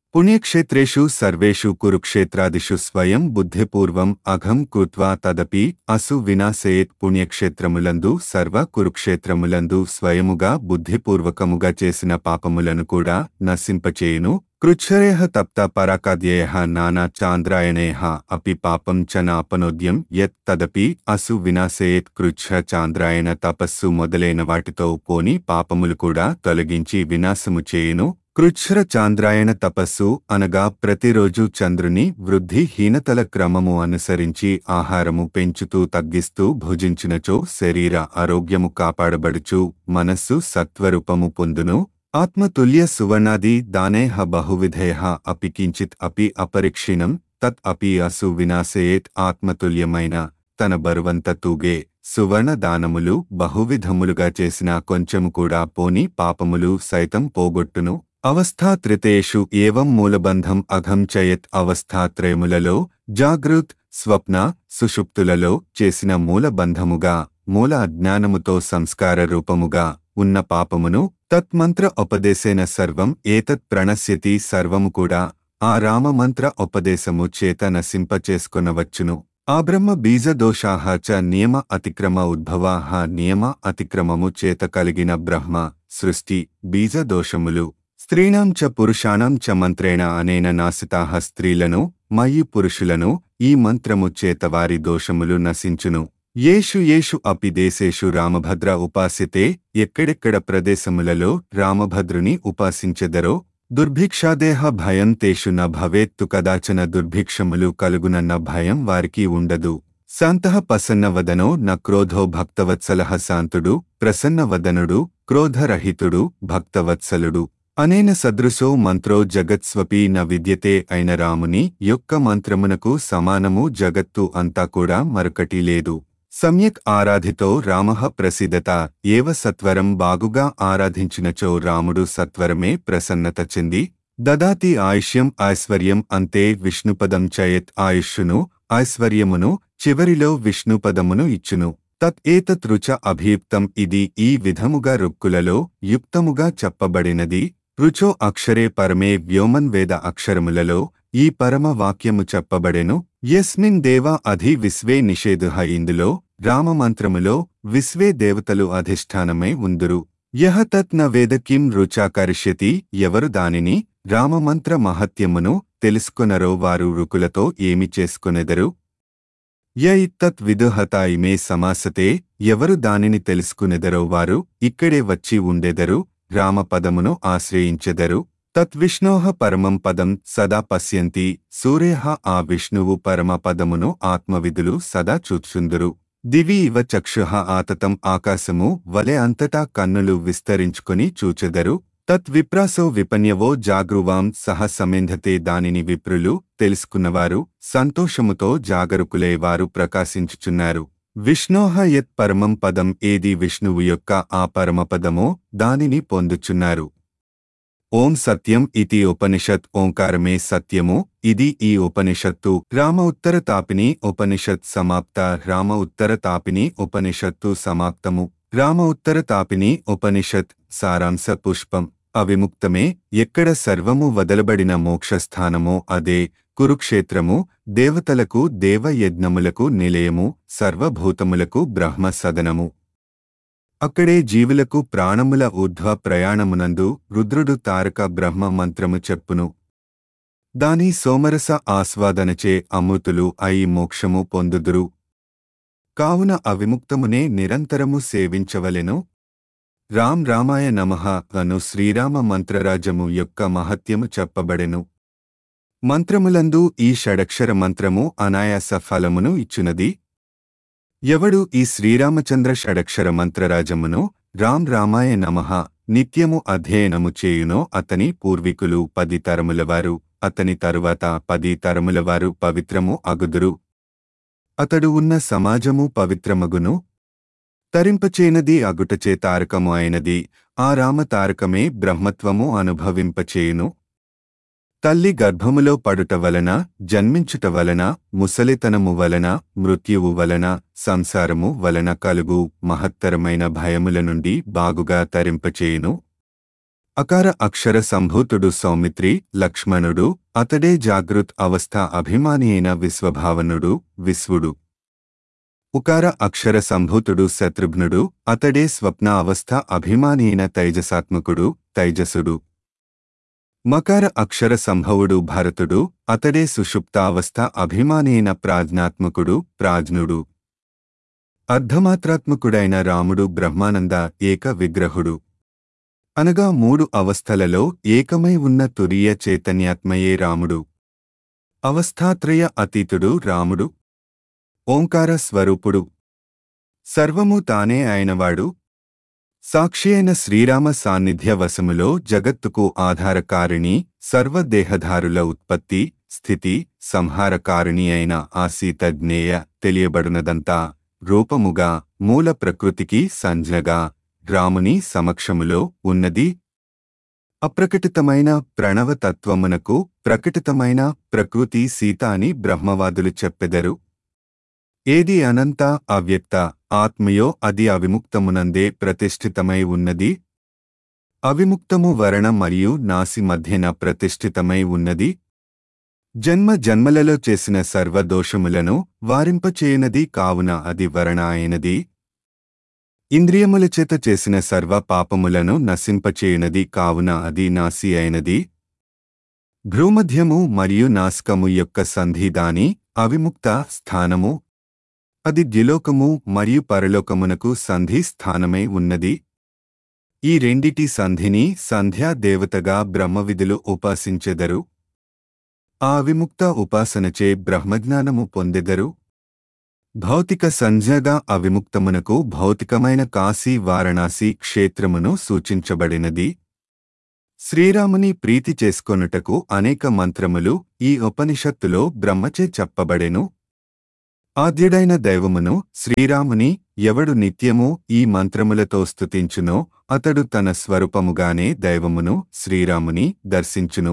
పుణ్యక్షేత్రేషు సర్వేషు కురుక్షేత్రాదిషు స్వయం బుద్ధిపూర్వం అఘం కృత్వా తదపి అసు వినాశయేత్ పుణ్యక్షేత్రములందు సర్వ కురుక్షేత్రములందు స్వయముగా బుద్ధిపూర్వకముగా చేసిన పాపములను కూడా నశింపచేయును కృచ్ఛరేహ తప్త పరాకాద్యేయ నానా చాంద్రాయణేహ అపి పాపం చ నాపనోద్యం యత్ తదపి అసు వినాశయేత్ కృచ్ఛ చాంద్రాయణ తపస్సు మొదలైన వాటితో పోని పాపములు కూడా తొలగించి వినాశము చేయును కృచ్ఛర చాంద్రాయణ తపస్సు అనగా ప్రతిరోజు చంద్రుని వృద్ధి హీనతల క్రమము అనుసరించి ఆహారము పెంచుతూ తగ్గిస్తూ భుజించినచో శరీర ఆరోగ్యము కాపాడబడుచు మనస్సు సత్వరూపము పొందును ఆత్మతుల్య సువర్ణాది దానేహ బహువిధేయ అపి కించిత్ అపి అపరిక్షీణం తత్ అపి అసు వినాశయేత్ ఆత్మతుల్యమైన తన బరువంత తూగే సువర్ణ దానములు బహువిధములుగా చేసిన కొంచెము కూడా పోని పాపములు సైతం పోగొట్టును అవస్థాత్రితేషు ఏవం మూలబంధం అఘం చయత్ అవస్థాత్రయములలో జాగృత్ స్వప్న సుషుప్తులలో చేసిన మూలబంధముగా మూల అజ్ఞానముతో సంస్కార రూపముగా ఉన్న పాపమును తత్మంత్ర ఉపదేశేన సర్వం ఏతత్ ప్రణశ్యతి సర్వము కూడా ఆ రామమంత్ర ఉపదేశము చేత నశింపచేసుకొనవచ్చును ఆ బ్రహ్మ బీజదోషాహ చ నియమ అతిక్రమ ఉద్భవాహ నియమ అతిక్రమము చేత కలిగిన బ్రహ్మ సృష్టి బీజదోషములు స్త్రీణం చ పురుషాణం చ మంత్రేణ అనేన నాశితాహ స్త్రీలను మయి పురుషులను ఈ మంత్రము చేత వారి దోషములు నశించును ఏషు ఏషు అపి దేశేషు రామభద్ర ఉపాసితే ఎక్కడెక్కడ ప్రదేశములలో రామభద్రుని ఉపాసించెదరో దుర్భిక్షాదేహ భయం తేషు న భవేత్తు కదాచన దుర్భిక్షములు కలుగునన్న భయం వారికి ఉండదు శాంతః ప్రసన్నవదనో న క్రోధో భక్తవత్సలః శాంతుడు ప్రసన్నవదనుడు క్రోధరహితుడు భక్తవత్సలుడు అనేన సదృశో మంత్రో జగత్స్వపి న విద్యతే అయిన రాముని యొక్క మంత్రమునకు సమానము జగత్తు అంతా కూడా మరొకటి లేదు సమ్యక్ ఆరాధితో రామః ప్రసిద్ధత ఏవ సత్వరం బాగుగా ఆరాధించినచో రాముడు సత్వరమే ప్రసన్నత చెంది దదాతి ఆయుష్యం ఐశ్వర్యం అంతే విష్ణుపదం చయత్ ఆయుష్షును ఐశ్వర్యమును చివరిలో విష్ణుపదమును ఇచ్చును తత్ ఏతత్ రుచ అభియుక్తం ఇది ఈ విధముగా రుక్కులలో యుక్తముగా చెప్పబడినది రుచో అక్షరే పరమే వ్యోమన్ వేద అక్షరములలో ఈ పరమ వాక్యము చెప్పబడెను యస్మిన్ దేవా అధి విశ్వే నిషేధుహ ఇందులో రామమంత్రములో విశ్వే దేవతలు అధిష్టానమై ఉందురు యహ తత్ న వేద కిం రుచాకరిష్యతి ఎవరు దానిని రామమంత్ర మహత్యమును తెలుసుకొనరో వారు రుకులతో ఏమి చేసుకొనెదరు య ఇత్తత్ విదుహత ఇమే సమాసతే ఎవరు దానిని తెలుసుకునెదరో వారు ఇక్కడే వచ్చి ఉండెదరు రామపదమును ఆశ్రయించెదరు తద్విష్ణోః పరమం పదం సదా పశ్యంతి సూర్యః ఆ విష్ణువు పరమ పదమును ఆత్మవిధులు సదా చూచుందురు దివి ఇవ చక్షుః ఆతతం ఆకాశము వలె అంతటా కన్నులు విస్తరించుకొని చూచెదరు తద్విప్రాసో విపన్యవో జాగృవాం సహ సమింధతే దానిని విప్రులు తెలుసుకున్నవారు సంతోషముతో జాగరుకులే వారు ప్రకాశించుచున్నారు విష్ణోహ యత్ పరమం పదం ఏది విష్ణువు యొక్క ఆ పరమపదమో దానిని పొందుచున్నారు ఓం సత్యం ఇతి ఉపనిషత్ ఓంకారమే సత్యము ఇది ఈ ఉపనిషత్తు రామ ఉత్తర తాపిని ఉపనిషత్ సమాప్త రామ ఉత్తర తాపిని ఉపనిషత్తు సమాప్తము రామ ఉత్తర తాపిని ఉపనిషత్ సారాంశ పుష్పం అవిముక్తమే ఎక్కడ సర్వము వదలబడిన మోక్షస్థానమో అదే కురుక్షేత్రము దేవతలకు దేవయజ్ఞములకు నిలయము సర్వభూతములకు బ్రహ్మ సదనము అక్కడే జీవులకు ప్రాణముల ఊర్ధ్వ ప్రయాణమునందు రుద్రుడు తారక బ్రహ్మ మంత్రము చెప్పును దాని సోమరస ఆస్వాదనచే అమృతులు అయి మోక్షము పొందుదురు కావున అవిముక్తమునే నిరంతరము సేవించవలెను రామ్ రామాయ నమః అను శ్రీరామ మంత్రరాజము యొక్క మహత్యము చెప్పబడెను మంత్రములందు ఈ షడక్షర మంత్రము అనాయాస ఫలమును ఇచ్చునది ఎవడు ఈ శ్రీరామచంద్ర షడక్షర మంత్రరాజమును రామ్ రామాయ నమః నిత్యము అధ్యయనము చేయునో అతని పూర్వీకులు పది తరములవారు అతని తరువాత పది తరములవారు పవిత్రము అగుదురు అతడు ఉన్న సమాజము పవిత్రమగును తరింపచేనది అగుటచే తారకము అయినది ఆ రామ తారకమే బ్రహ్మత్వము అనుభవింపచేయును తల్లి గర్భములో పడుట వలన జన్మించుట వలన ముసలితనము వలన మృత్యువు వలన సంసారము వలన కలుగు మహత్తరమైన భయముల నుండి బాగుగా తరింపచేయును అకార అక్షర సంభూతుడు సౌమిత్రి లక్ష్మణుడు అతడే జాగృత్ అవస్థ అభిమాని అయిన విశ్వభావనుడు విశ్వుడు ఉకార అక్షర సంభూతుడు శత్రుఘ్నుడు అతడే స్వప్న అవస్థ అభిమాని అయిన తైజసాత్మకుడు తైజసుడు మకార అక్షర సంభవుడు భరతుడు అతడే సుషుప్త అవస్థ అభిమాని అయిన ప్రాజ్ఞాత్మకుడు ప్రాజ్ఞుడు అర్ధమాత్రాత్మకుడైన రాముడు బ్రహ్మానంద ఏక విగ్రహుడు అనగా మూడు అవస్థలలో ఏకమై ఉన్న తురియ చైతన్యాత్మయే రాముడు అవస్థాత్రయ అతీతుడు రాముడు ఓంకార స్వరూపుడు సర్వము తానే అయినవాడు సాక్షి అయిన శ్రీరామ సాన్నిధ్య వశములో జగత్తుకు ఆధారకారిణి సర్వదేహధారుల ఉత్పత్తి స్థితి సంహారకారిణి అయిన ఆ సీతజ్ఞేయ తెలియబడునదంతా రూపముగా మూల ప్రకృతికి సంజ్ఞగా రాముని సమక్షములో ఉన్నది అప్రకటితమైన ప్రణవతత్వమునకు ప్రకటితమైన ప్రకృతి సీత అని బ్రహ్మవాదులు చెప్పెదరు ఏది అనంత అవ్యక్త ఆత్మయో అది అవిముక్తమునందే ప్రతిష్ఠితమై ఉన్నది అవిముక్తము వరణ మరియు నాసి మధ్యన ప్రతిష్ఠితమై ఉన్నది జన్మ జన్మలలో చేసిన సర్వదోషములను వారింపచేయనది కావున అది వరణ అయినది ఇంద్రియముల చేత చేసిన సర్వ పాపములను నశింపచేయనది కావున అది నాసి అయినది భ్రూమధ్యము మరియు నాస్కము యొక్క సంధిదాని అవిముక్త స్థానము అది ద్యులోకము మరియు పరలోకమునకు సంధి స్థానమై ఉన్నది ఈ రెండిటి సంధిని సంధ్యా దేవతగా బ్రహ్మవిధులు ఉపాసించెదరు ఆ విముక్త ఉపాసనచే బ్రహ్మజ్ఞానము పొందెదరు భౌతిక సంజ్ఞగా అవిముక్తమునకు భౌతికమైన కాశీ వారణాసి క్షేత్రమును సూచించబడినది శ్రీరాముని ప్రీతి చేసుకొనుటకు అనేక మంత్రములు ఈ ఉపనిషత్తులో బ్రహ్మచే చెప్పబడెను ఆద్యుడైన దైవమును శ్రీరాముని ఎవడు నిత్యము ఈ మంత్రములతో స్తుతించునో అతడు తన స్వరూపముగానే దైవమును శ్రీరాముని దర్శించును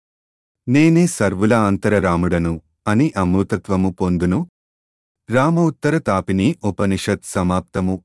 నేనే సర్వుల అంతరరాముడను అని అమృతత్వము పొందును రామ ఉత్తర తాపిని ఉపనిషత్ సమాప్తము